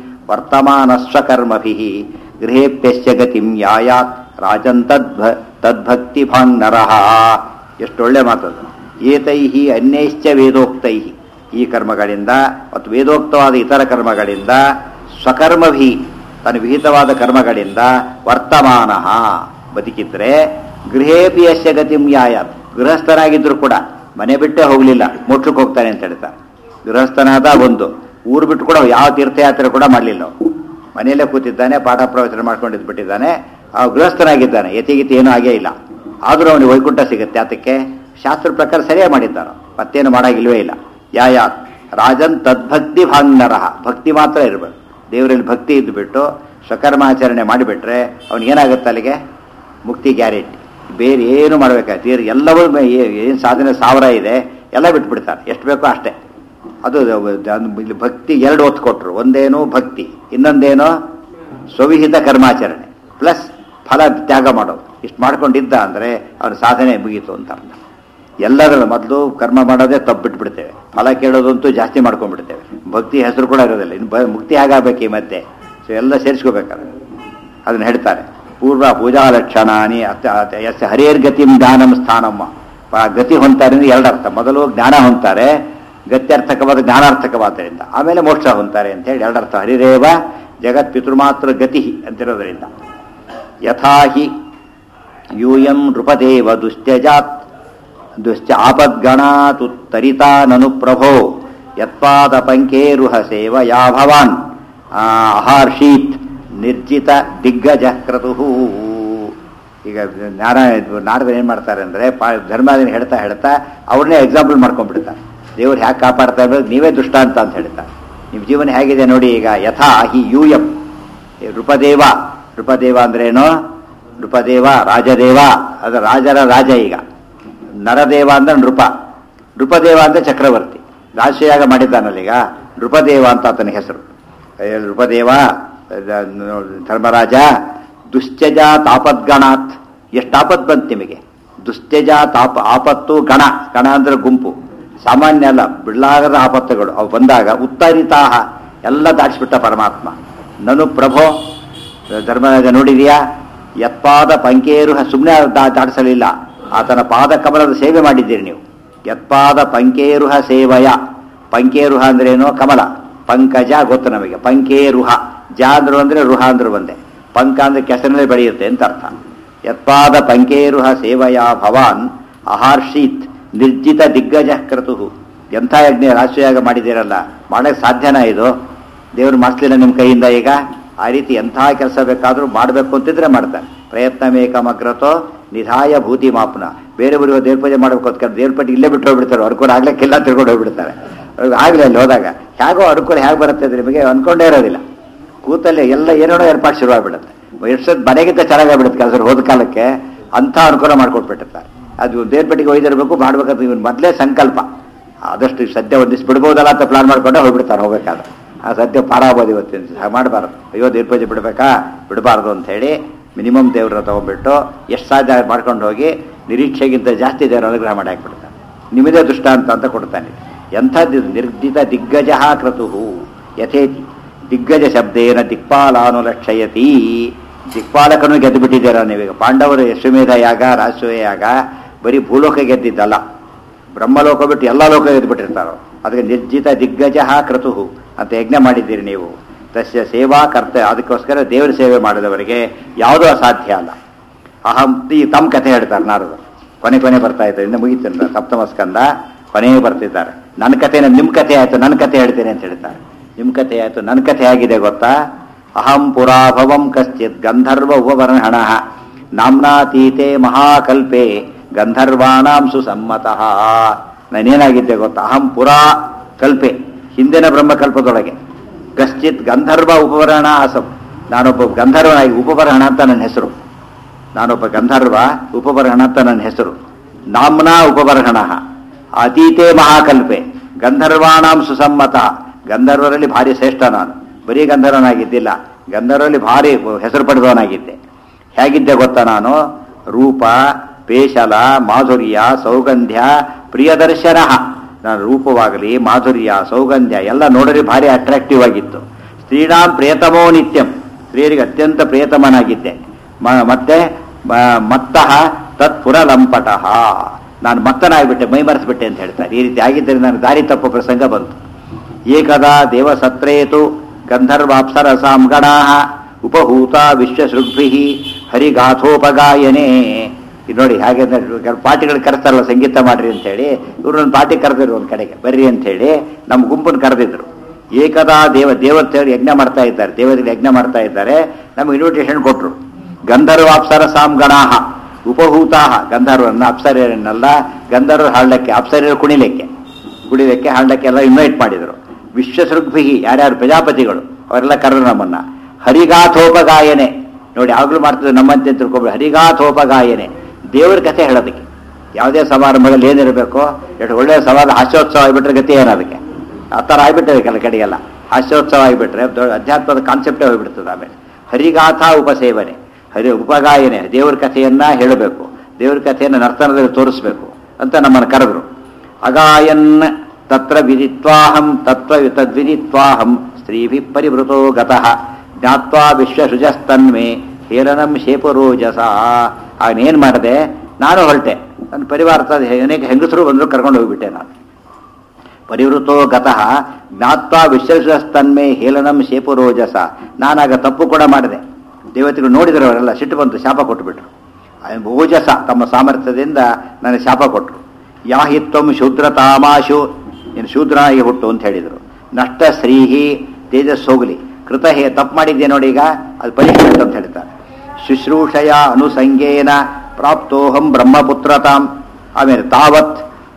ವರ್ತಮಾನಸ್ವಕರ್ಮಭಿ ಗೃಹೇಪ್ಯಸ್ಯ ಗತಿಂ ಯಾಯಾತ್ ರಾಜನ್ ತದ್ಭ ತದ್ಭಕ್ತಿ ಭಾಂಗ್ ನರಃ ಎಷ್ಟೊಳ್ಳೆ ಮಾತದು ಏತೈ ಅನ್ಯೈಶ್ಚ ವೇದೋಕ್ತೈ ಈ ಕರ್ಮಗಳಿಂದ ಮತ್ತು ವೇದೋಕ್ತವಾದ ಇತರ ಕರ್ಮಗಳಿಂದ ಸ್ವಕರ್ಮಭಿ ತನ್ನ ವಿಹಿತವಾದ ಕರ್ಮಗಳಿಂದ ವರ್ತಮಾನ ಬದುಕಿದ್ರೆ ಗೃಹೇಪಿ ಯಶ್ಯ ಗತಿಂ ಯಾಯಾತ್ ಗೃಹಸ್ಥನಾಗಿದ್ರು ಕೂಡ ಮನೆ ಬಿಟ್ಟೇ ಹೋಗಲಿಲ್ಲ ಮೋಕ್ಷಕ್ಕೆ ಹೋಗ್ತಾನೆ ಅಂತ ಹೇಳ್ತಾರೆ ಗೃಹಸ್ಥನಾದ ಒಂದು ಊರು ಬಿಟ್ಟು ಕೂಡ ಯಾವ ತೀರ್ಥಯಾತ್ರೆ ಕೂಡ ಮಾಡಲಿಲ್ಲ ಮನೆಯಲ್ಲೇ ಕೂತಿದ್ದಾನೆ ಪಾಠ ಪ್ರವಚನ ಮಾಡ್ಕೊಂಡಿದ್ದು ಬಿಟ್ಟಿದ್ದಾನೆ ಆ ಗೃಹಸ್ಥನಾಗಿದ್ದಾನೆ ಯತಿಗಿತಿ ಏನೂ ಆಗೇ ಇಲ್ಲ ಆದರೂ ಅವನಿಗೆ ವೈಕುಂಠ ಸಿಗುತ್ತೆ ಅದಕ್ಕೆ ಶಾಸ್ತ್ರ ಪ್ರಕಾರ ಸರಿಯಾಗಿ ಮಾಡಿದ್ದಾರೋ ಮತ್ತೇನು ಮಾಡಾಗಿಲ್ವೇ ಇಲ್ಲ ಯಾಯಾತ್ ರಾಜನ್ ತದ್ಭಕ್ತಿ ಭಾಂಗ್ನರಹ ಭಕ್ತಿ ಮಾತ್ರ ಇರಬೇಕು ದೇವರಲ್ಲಿ ಭಕ್ತಿ ಇದ್ದು ಬಿಟ್ಟು ಸ್ವಕರ್ಮಾಚರಣೆ ಮಾಡಿಬಿಟ್ರೆ ಅವನಿಗೇನಾಗುತ್ತೆ ಅಲ್ಲಿಗೆ ಮುಕ್ತಿ ಗ್ಯಾರಂಟಿ ಬೇರೆ ಏನು ಮಾಡಬೇಕಾಯ್ತು ಎಲ್ಲವೂ ಏನು ಸಾಧನೆ ಸಾವಿರ ಇದೆ ಎಲ್ಲ ಬಿಟ್ಬಿಡ್ತಾರೆ ಎಷ್ಟು ಬೇಕೋ ಅಷ್ಟೇ ಅದು ಇಲ್ಲಿ ಭಕ್ತಿ ಎರಡು ಒತ್ತು ಕೊಟ್ಟರು ಒಂದೇನು ಭಕ್ತಿ ಇನ್ನೊಂದೇನು ಸ್ವವಿಹಿತ ಕರ್ಮಾಚರಣೆ ಪ್ಲಸ್ ಫಲ ತ್ಯಾಗ ಮಾಡೋದು ಇಷ್ಟು ಮಾಡ್ಕೊಂಡಿದ್ದ ಅಂದರೆ ಅವನ ಸಾಧನೆ ಮುಗೀತು ಅಂತ ಅರ್ಥ ಎಲ್ಲರ ಮೊದಲು ಕರ್ಮ ಮಾಡೋದೇ ತಪ್ಪು ಬಿಟ್ಬಿಡ್ತೇವೆ ಫಲ ಕೇಳೋದಂತೂ ಜಾಸ್ತಿ ಮಾಡ್ಕೊಂಡ್ಬಿಡ್ತೇವೆ ಭಕ್ತಿ ಹೆಸರು ಕೂಡ ಇರೋದಿಲ್ಲ ಇನ್ನು ಬ ಮುಕ್ತಿ ಆಗಬೇಕು ಈ ಮಧ್ಯೆ ಸೊ ಎಲ್ಲ ಸೇರಿಸ್ಕೋಬೇಕಾದ್ರೆ ಅದನ್ನು ಹೇಳ್ತಾರೆ ಪೂರ್ವ ಪೂಜಾ ಲಕ್ಷಣಾನಿ ಅತ್ತ ಎಸ್ ಹರಿಯರ್ಗತಿಂ ಜ್ಞಾನಂ ಸ್ಥಾನಮ್ಮ ಗತಿ ಹೊಂತಾರೆ ಅಂದ್ರೆ ಎರಡರ್ಥ ಮೊದಲು ಜ್ಞಾನ ಹೊಂತಾರೆ ಗತ್ಯರ್ಥಕವಾದ ಜ್ಞಾನಾರ್ಥಕವಾದ್ದರಿಂದ ಆಮೇಲೆ ಮೋಕ್ಷ ಹೊಂತಾರೆ ಅಂತ ಹೇಳಿ ಎರಡರ್ಥ ಹರಿರೇವ ಜಗತ್ ಪಿತೃಮಾತ್ರ ಗತಿ ಅಂತಿರೋದ್ರಿಂದ ಯಥಾಹಿ ಯೂಯಂ ನೃಪದೇವ ದುಶ್ಚಜಾತ್ ದುಶ್ಚ ಆಪದ್ಗಣಾತುತ್ತರಿತಾ ನನು ಪ್ರಭೋ ಯತ್ಪಾದ ಪಂಕೇರುಹ ಸೇವಯಾ ಭವಾನ್ ಅಹಾರ್ಷೀತ್ ನಿರ್ಜಿತ ದಿಗ್ಗಜ ಕ್ರತು ಈಗ ನಾರಾಯಣ ನಾರದರು ಏನು ಮಾಡ್ತಾರೆ ಅಂದರೆ ಪಾ ಧರ್ಮಾದಿನ ಹೇಳ್ತಾ ಹೇಳ್ತಾ ಅವ್ರನ್ನೇ ಎಕ್ಸಾಂಪಲ್ ಮಾಡ್ಕೊಂಡ್ಬಿಡ್ತಾರೆ ದೇವ್ರು ಹ್ಯಾಕೆ ಕಾಪಾಡ್ತಾ ಇರೋದು ನೀವೇ ದುಷ್ಟ ಅಂತ ಅಂತ ಹೇಳ್ತಾರೆ ನಿಮ್ಮ ಜೀವನ ಹೇಗಿದೆ ನೋಡಿ ಈಗ ಯಥಾ ಹಿ ಯೂಯಂ ನೃಪದೇವ ನೃಪದೇವ ಅಂದ್ರೇನು ನೃಪದೇವ ರಾಜದೇವ ಅದು ರಾಜರ ರಾಜ ಈಗ ನರದೇವ ಅಂದ್ರೆ ನೃಪ ನೃಪದೇವ ಅಂದ್ರೆ ಚಕ್ರವರ್ತಿ ರಾಶಿಯಾಗ ಮಾಡಿದ್ದಾನಲ್ಲೀಗ ನೃಪದೇವ ಅಂತ ಆತನ ಹೆಸರು ನೃಪದೇವ ಧರ್ಮರಾಜ ದುಶ್ಚಜ ತಾಪದ್ಗಣಾತ್ ಎಷ್ಟು ಆಪತ್ ಬಂತು ನಿಮಗೆ ದುಶ್ಚಜ ತಾಪ ಆಪತ್ತು ಗಣ ಗಣ ಅಂದ್ರೆ ಗುಂಪು ಸಾಮಾನ್ಯ ಅಲ್ಲ ಬಿಡ್ಲಾಗದ ಆಪತ್ತುಗಳು ಅವು ಬಂದಾಗ ಉತ್ತರಿತಾಹ ಎಲ್ಲ ದಾಟಿಸ್ಬಿಟ್ಟ ಪರಮಾತ್ಮ ನನು ಪ್ರಭೋ ಧರ್ಮರಾಜ ನೋಡಿದೆಯಾ ಯತ್ಪಾದ ಪಂಕೇರು ಸುಮ್ಮನೆ ದಾಟಿಸಲಿಲ್ಲ ಆತನ ಪಾದ ಕಮಲದ ಸೇವೆ ಮಾಡಿದ್ದೀರಿ ನೀವು ಯತ್ಪಾದ ಪಂಕೇರುಹ ಸೇವಯ ಪಂಕೇರುಹ ಅಂದ್ರೇನು ಕಮಲ ಪಂಕಜ ಗೊತ್ತು ನಮಗೆ ಪಂಕೇರುಹ ಜ ಅಂದ್ರು ಅಂದ್ರೆ ರುಹ ಅಂದ್ರು ಬಂದೆ ಪಂಕ ಅಂದ್ರೆ ಕೆಸರಿನಲ್ಲಿ ಬೆಳೆಯುತ್ತೆ ಅಂತ ಅರ್ಥ ಯತ್ಪಾದ ಪಂಕೇರುಹ ಸೇವಯ ಭವಾನ್ ಅಹಾರ್ಷೀತ್ ನಿರ್ಜಿತ ದಿಗ್ಗಜ ಕ್ರತು ಎಂಥ ಯಜ್ಞ ರಾಷ್ಟ್ರಯಾಗ ಮಾಡಿದ್ದೀರಲ್ಲ ಮಾಡಕ್ಕೆ ಸಾಧ್ಯನಾ ಇದು ದೇವ್ರು ಮಾಡಿಸ್ಲಿಲ್ಲ ನಿಮ್ಮ ಕೈಯಿಂದ ಈಗ ಆ ರೀತಿ ಎಂಥ ಕೆಲಸ ಬೇಕಾದರೂ ಮಾಡಬೇಕು ಅಂತಿದ್ರೆ ಮಾಡ್ತಾರೆ ಪ್ರಯತ್ನ ಮೇಕಮಗ್ರತೋ ನಿಧಾಯ ಭೂತಿ ಮಾಪನ ಬೇರೆ ಊರಿಗೆ ದೇವ್ರ ಪೂಜೆ ಮಾಡಬೇಕು ಅಂತ ದೇವ್ರ ಪಟ್ಟಿ ಇಲ್ಲೇ ಬಿಟ್ಟು ಹೋಗ್ಬಿಡ್ತಾರೆ ಅನುಕೂಲ ಆಗ್ಲಿಕ್ಕೆಲ್ಲ ತಿರ್ಕೊಂಡು ಹೋಗ್ಬಿಡ್ತಾರೆ ಆಗಲಿ ಅಲ್ಲಿ ಹೋದಾಗ ಹೇಗೋ ಅನುಕೂಲ ಹೇಗೆ ಬರುತ್ತೆ ಅಂದ್ರೆ ನಿಮಗೆ ಅನ್ಕೊಂಡೇ ಇರೋದಿಲ್ಲ ಕೂತಲ್ಲಿ ಎಲ್ಲ ಏನೇನೋ ಏರ್ಪಾಡು ಶುರುವಾಗ್ಬಿಡುತ್ತೆ ಎಷ್ಟು ಮನೆಗಿಂತ ಚೆನ್ನಾಗಾಗ್ಬಿಡುತ್ತೆ ಕೆಲಸ ಹೋದ ಕಾಲಕ್ಕೆ ಅಂಥ ಅನುಕೂಲ ಮಾಡ್ಕೊಟ್ಬಿಟ್ಟಿರ್ತಾರೆ ಅದು ದೇವ್ರ ಪಟ್ಟಿಗೆ ಒಯ್ದಿರಬೇಕು ಮಾಡ್ಬೇಕಂತ ಇವನು ಮೊದಲೇ ಸಂಕಲ್ಪ ಆದಷ್ಟು ಸದ್ಯ ಒಂದಿಷ್ಟು ಬಿಡ್ಬೋದಲ್ಲ ಅಂತ ಪ್ಲಾನ್ ಮಾಡ್ಕೊಂಡೆ ಹೋಗ್ಬಿಡ್ತಾರೆ ಹೋಗ್ಬೇಕಾದ್ರೆ ಆ ಸದ್ಯ ಪಾರಾಬೋದು ಇವತ್ತಿನ ದಿವಸ ಹಾಗೆ ಮಾಡಬಾರ್ದು ಅಯ್ಯೋ ದೇವ್ರ ಪೂಜೆ ಬಿಡಬೇಕಾ ಬಿಡಬಾರ್ದು ಅಂತ ಹೇಳಿ ಮಿನಿಮಮ್ ದೇವ್ರನ್ನ ತೊಗೊಂಡ್ಬಿಟ್ಟು ಎಷ್ಟು ಸಾಧ್ಯ ಮಾಡ್ಕೊಂಡು ಹೋಗಿ ನಿರೀಕ್ಷೆಗಿಂತ ಜಾಸ್ತಿ ದೇವರ ಅನುಗ್ರಹ ಮಾಡಿ ಹಾಕ್ಬಿಡ್ತಾನೆ ನಿಮ್ಮದೇ ದುಷ್ಟಾಂತ ಅಂತ ಕೊಡ್ತಾನೆ ಎಂಥದ್ದು ನಿರ್ಜಿತ ದಿಗ್ಗಜ ಕ್ರತು ಯಥೇತಿ ದಿಗ್ಗಜ ಶಬ್ದೇನ ದಿಕ್ಪಾಲಾನುಲಕ್ಷಯತಿ ದಿಕ್ಪಾಲಕನು ಗೆದ್ದು ಬಿಟ್ಟಿದ್ದೀರ ನೀವೀಗ ಪಾಂಡವರು ಯಶ್ವಮೇಧ ಯಾಗ ರಾಜಸೂಯ ಯಾಗ ಬರೀ ಭೂಲೋಕ ಗೆದ್ದಿದ್ದಲ್ಲ ಬ್ರಹ್ಮಲೋಕ ಬಿಟ್ಟು ಎಲ್ಲ ಲೋಕ ಗೆದ್ದು ಬಿಟ್ಟಿರ್ತಾರೋ ಅದಕ್ಕೆ ನಿರ್ಜಿತ ದಿಗ್ಗಜ ಕ್ರತು ಅಂತ ಯಜ್ಞ ಮಾಡಿದ್ದೀರಿ ನೀವು ತಸ್ಯ ಸೇವಾ ಕರ್ತವ್ಯ ಅದಕ್ಕೋಸ್ಕರ ದೇವರ ಸೇವೆ ಮಾಡಿದವರಿಗೆ ಯಾವುದೂ ಅಸಾಧ್ಯ ಅಲ್ಲ ಅಹಂ ಈ ತಮ್ಮ ಕಥೆ ಹೇಳ್ತಾರೆ ನಾರದು ಕೊನೆ ಕೊನೆ ಬರ್ತಾ ಇದ್ದಾರೆ ಇನ್ನು ಮುಗಿತಿಲ್ಲ ಸಪ್ತಮ ಸ್ಕಂದ ಕೊನೆಗೆ ಬರ್ತಿದ್ದಾರೆ ನನ್ನ ಕಥೆ ನಿಮ್ಮ ಕಥೆ ಆಯ್ತು ನನ್ನ ಕಥೆ ಹೇಳ್ತೇನೆ ಅಂತ ಹೇಳ್ತಾರೆ ನಿಮ್ಮ ಕಥೆ ಆಯ್ತು ನನ್ನ ಕಥೆ ಆಗಿದೆ ಗೊತ್ತಾ ಅಹಂ ಪುರಾಭವಂ ಕಶ್ಚಿತ್ ಗಂಧರ್ವ ಉಪವರ್ಹಣ ನಾಮ್ನಾತೀತೆ ಮಹಾಕಲ್ಪೆ ಗಂಧರ್ವಾಣಾಂ ಸುಸಮ್ಮತಃ ನಾನೇನಾಗಿದ್ದೆ ಗೊತ್ತಾ ಅಹಂ ಪುರಾ ಕಲ್ಪೆ ಹಿಂದಿನ ಬ್ರಹ್ಮಕಲ್ಪದೊಳಗೆ ಕಶ್ಚಿತ್ ಗಂಧರ್ವ ಉಪವರ್ಹಣ ಆಸಂ ನಾನೊಬ್ಬ ಗಂಧರ್ವನಾಗಿ ಉಪವರ್ಹಣ ಅಂತ ನನ್ನ ಹೆಸರು ನಾನೊಬ್ಬ ಗಂಧರ್ವ ಉಪಬರ್ಹಣ ಅಂತ ನನ್ನ ಹೆಸರು ನಾಮ್ನಾ ಉಪಬರ್ಹಣ ಅತೀತೆ ಮಹಾಕಲ್ಪೆ ಗಂಧರ್ವಾಣಾಂ ಸುಸಮ್ಮತ ಗಂಧರ್ವರಲ್ಲಿ ಭಾರಿ ಶ್ರೇಷ್ಠ ನಾನು ಬರೀ ಗಂಧರ್ವನಾಗಿದ್ದಿಲ್ಲ ಗಂಧರ್ವರಲ್ಲಿ ಭಾರಿ ಹೆಸರು ಪಡೆದವನಾಗಿದ್ದೆ ಹೇಗಿದ್ದೆ ಗೊತ್ತಾ ನಾನು ರೂಪ ಪೇಶಲ ಮಾಧುರ್ಯ ಸೌಗಂಧ್ಯ ಪ್ರಿಯದರ್ಶನ ನಾನು ರೂಪವಾಗಲಿ ಮಾಧುರ್ಯ ಸೌಗಂಧ್ಯ ಎಲ್ಲ ನೋಡಲಿ ಭಾರಿ ಅಟ್ರಾಕ್ಟಿವ್ ಆಗಿತ್ತು ಸ್ತ್ರೀಣಾಂ ಪ್ರಿಯತಮೋ ನಿತ್ಯಂ ಸ್ತ್ರೀಯರಿಗೆ ಅತ್ಯಂತ ಪ್ರಿಯತಮನಾಗಿದ್ದೆ ಮ- ಮತ್ತೆ ಮ- ಮತ್ತಃ ತತ್ಪುರಲಂಪಟಃ ನಾನು ಮತ್ತನಾಗ್ಬಿಟ್ಟೆ ಮೈ ಮರೆಸ್ಬಿಟ್ಟೆ ಅಂತ ಹೇಳ್ತಾರೆ ಈ ರೀತಿ ಆಗಿದ್ದರೆ ನಾನು ದಾರಿ ತಪ್ಪು ಪ್ರಸಂಗ ಬಂತು ಏಕದಾ ದೇವಸತ್ರೇತು ಗಂಧರ್ವಾಪ್ಸರಸಾಂಗಣಾ ಉಪಹೂತ ವಿಶ್ವಸೃಗ್ಭಿ ಹರಿಗಾಥೋಪಗಾಯನೆ ಇದು ನೋಡಿ ಹಾಗೆ ಪಾರ್ಟಿಗಳು ಕರೆಸ್ತಾರಲ್ಲ ಸಂಗೀತ ಮಾಡ್ರಿ ಅಂತ ಹೇಳಿ ಇವ್ರು ಒಂದು ಪಾರ್ಟಿ ಕರೆದಿದ್ರು ಒಂದು ಕಡೆಗೆ ಬರ್ರಿ ಅಂತ ಹೇಳಿ ನಮ್ಮ ಗುಂಪನ್ನು ಕರೆದಿದ್ರು ಏಕದಾ ದೇವ ದೇವತೆಗಳು ಯಜ್ಞ ಮಾಡ್ತಾ ಇದ್ದಾರೆ ದೇವತೆಗಳು ಯಜ್ಞ ಮಾಡ್ತಾ ಇದ್ದಾರೆ ನಮಗೆ ಇನ್ವಿಟೇಷನ್ ಕೊಟ್ಟರು ಗಂಧರ್ವ ಅಪ್ಸರ ಸಾಂಗಣಾಹ ಉಪಹೂತಾಹ ಗಂಧರ್ವನ್ನ ಅಪ್ಸರೆಯನ್ನೆಲ್ಲ ಗಂಧರ್ವ ಹಾಡಲಿಕ್ಕೆ ಅಪ್ಸರೆಯರು ಕುಣಿಲಿಕ್ಕೆ ಕುಣಿಲಿಕ್ಕೆ ಹಾಡಲಿಕ್ಕೆ ಎಲ್ಲ ಇನ್ವೈಟ್ ಮಾಡಿದರು ವಿಶ್ವಸೃಗ್ಭಿ ಯಾರ್ಯಾರು ಪ್ರಜಾಪತಿಗಳು ಅವರೆಲ್ಲ ಕರೆದ್ರು ನಮ್ಮನ್ನ ಹರಿಗಾಥೋಪಗಾಯನೆ ನೋಡಿ ಆಗ್ಲೂ ಮಾಡ್ತಿದ್ರು ನಮ್ಮಂತೆ ತಿಳ್ಕೊಬೇಡಿ ಹರಿಗಾಥೋಪಗಾಯನೆ ದೇವರ ಕಥೆ ಹೇಳೋದಕ್ಕೆ ಯಾವುದೇ ಸಮಾರಂಭದಲ್ಲಿ ಏನಿರಬೇಕು ಎಷ್ಟು ಒಳ್ಳೆಯ ಸವಾಲು ಹಾಸ್ಯೋತ್ಸವ ಆಗಿಬಿಟ್ರೆ ಗತಿ ಏನು ಅದಕ್ಕೆ ಆ ಥರ ಆಗಿಬಿಟ್ಟದೆ ಕೆಲ ಕಡೆಗೆಲ್ಲ ಹಾಸ್ಯೋತ್ಸವ ಆಗಿಬಿಟ್ರೆ ದೊಡ್ಡ ಅಧ್ಯಾತ್ಮದ ಕಾನ್ಸೆಪ್ಟೇ ಹೋಗ್ಬಿಡ್ತದೆ ಆಮೇಲೆ ಹರಿಗಾಥಾ ಉಪಸೇವನೆ ಹರಿ ಉಪಗಾಯನೆ ದೇವರ ಕಥೆಯನ್ನ ಹೇಳಬೇಕು ದೇವರ ಕಥೆಯನ್ನು ನರ್ತನದಲ್ಲಿ ತೋರಿಸ್ಬೇಕು ಅಂತ ನಮ್ಮನ್ನು ಕರೆದ್ರು ಅಗಾಯನ್ ತತ್ರ ವಿದಿತ್ವಾಹಂ ತತ್ವ ತದ್ವಿದಿತ್ವಾಹಂ ಸ್ತ್ರೀಭಿ ಪರಿವೃತೋ ಗತಃ ಜ್ಞಾತ್ವಾ ವಿಶ್ವಸೃಜಸ್ತನ್ಮೇ ಹೇರನಂ ಶೇಪರೋಜಸ ಆಗನೇನು ಮಾಡಿದೆ ನಾನು ಹೊರಟೆ ನನ್ನ ಪರಿವಾರದ ಅನೇಕ ಹೆಂಗಸರು ಬಂದರು ಕರ್ಕೊಂಡು ಹೋಗ್ಬಿಟ್ಟೆ ನಾನು ಪರಿವೃತೋ ಗತಃ ಜ್ಞಾತ್ವಾ ವಿಶ್ವಸೃಜಸ್ತನ್ಮೇ ಹೇಲನಂ ಶೇಪರೋಜಸ ನಾನಾಗ ತಪ್ಪು ಕೂಡ ಮಾಡಿದೆ ದೇವತೆಗಳು ನೋಡಿದ್ರು ಅವರೆಲ್ಲ ಸಿಟ್ಟು ಬಂತು ಶಾಪ ಕೊಟ್ಟುಬಿಟ್ರು ಓಜಸ ತಮ್ಮ ಸಾಮರ್ಥ್ಯದಿಂದ ನನಗೆ ಶಾಪ ಕೊಟ್ಟರು ಯಾಹಿತ್ವಂ ಶೂದ್ರ ತಾಮಾಶು ನೀನು ಶೂದ್ರನಾಗಿ ಹುಟ್ಟು ಅಂತ ಹೇಳಿದರು ನಷ್ಟ ಶ್ರೀಹಿ ತೇಜಸ್ ಹೋಗಲಿ ಕೃತ ಹೇ ತಪ್ಪು ಮಾಡಿದ್ದೆ ನೋಡಿ ಈಗ ಅದು ಪನಿಷ್ಮೆಂಟ್ ಅಂತ ಹೇಳ್ತಾರೆ ಶುಶ್ರೂಷಯ ಅನುಸಂಗೇನ ಪ್ರಾಪ್ತೋಹಂ ಬ್ರಹ್ಮಪುತ್ರತಾಂ ಆಮೇಲೆ ತಾವತ್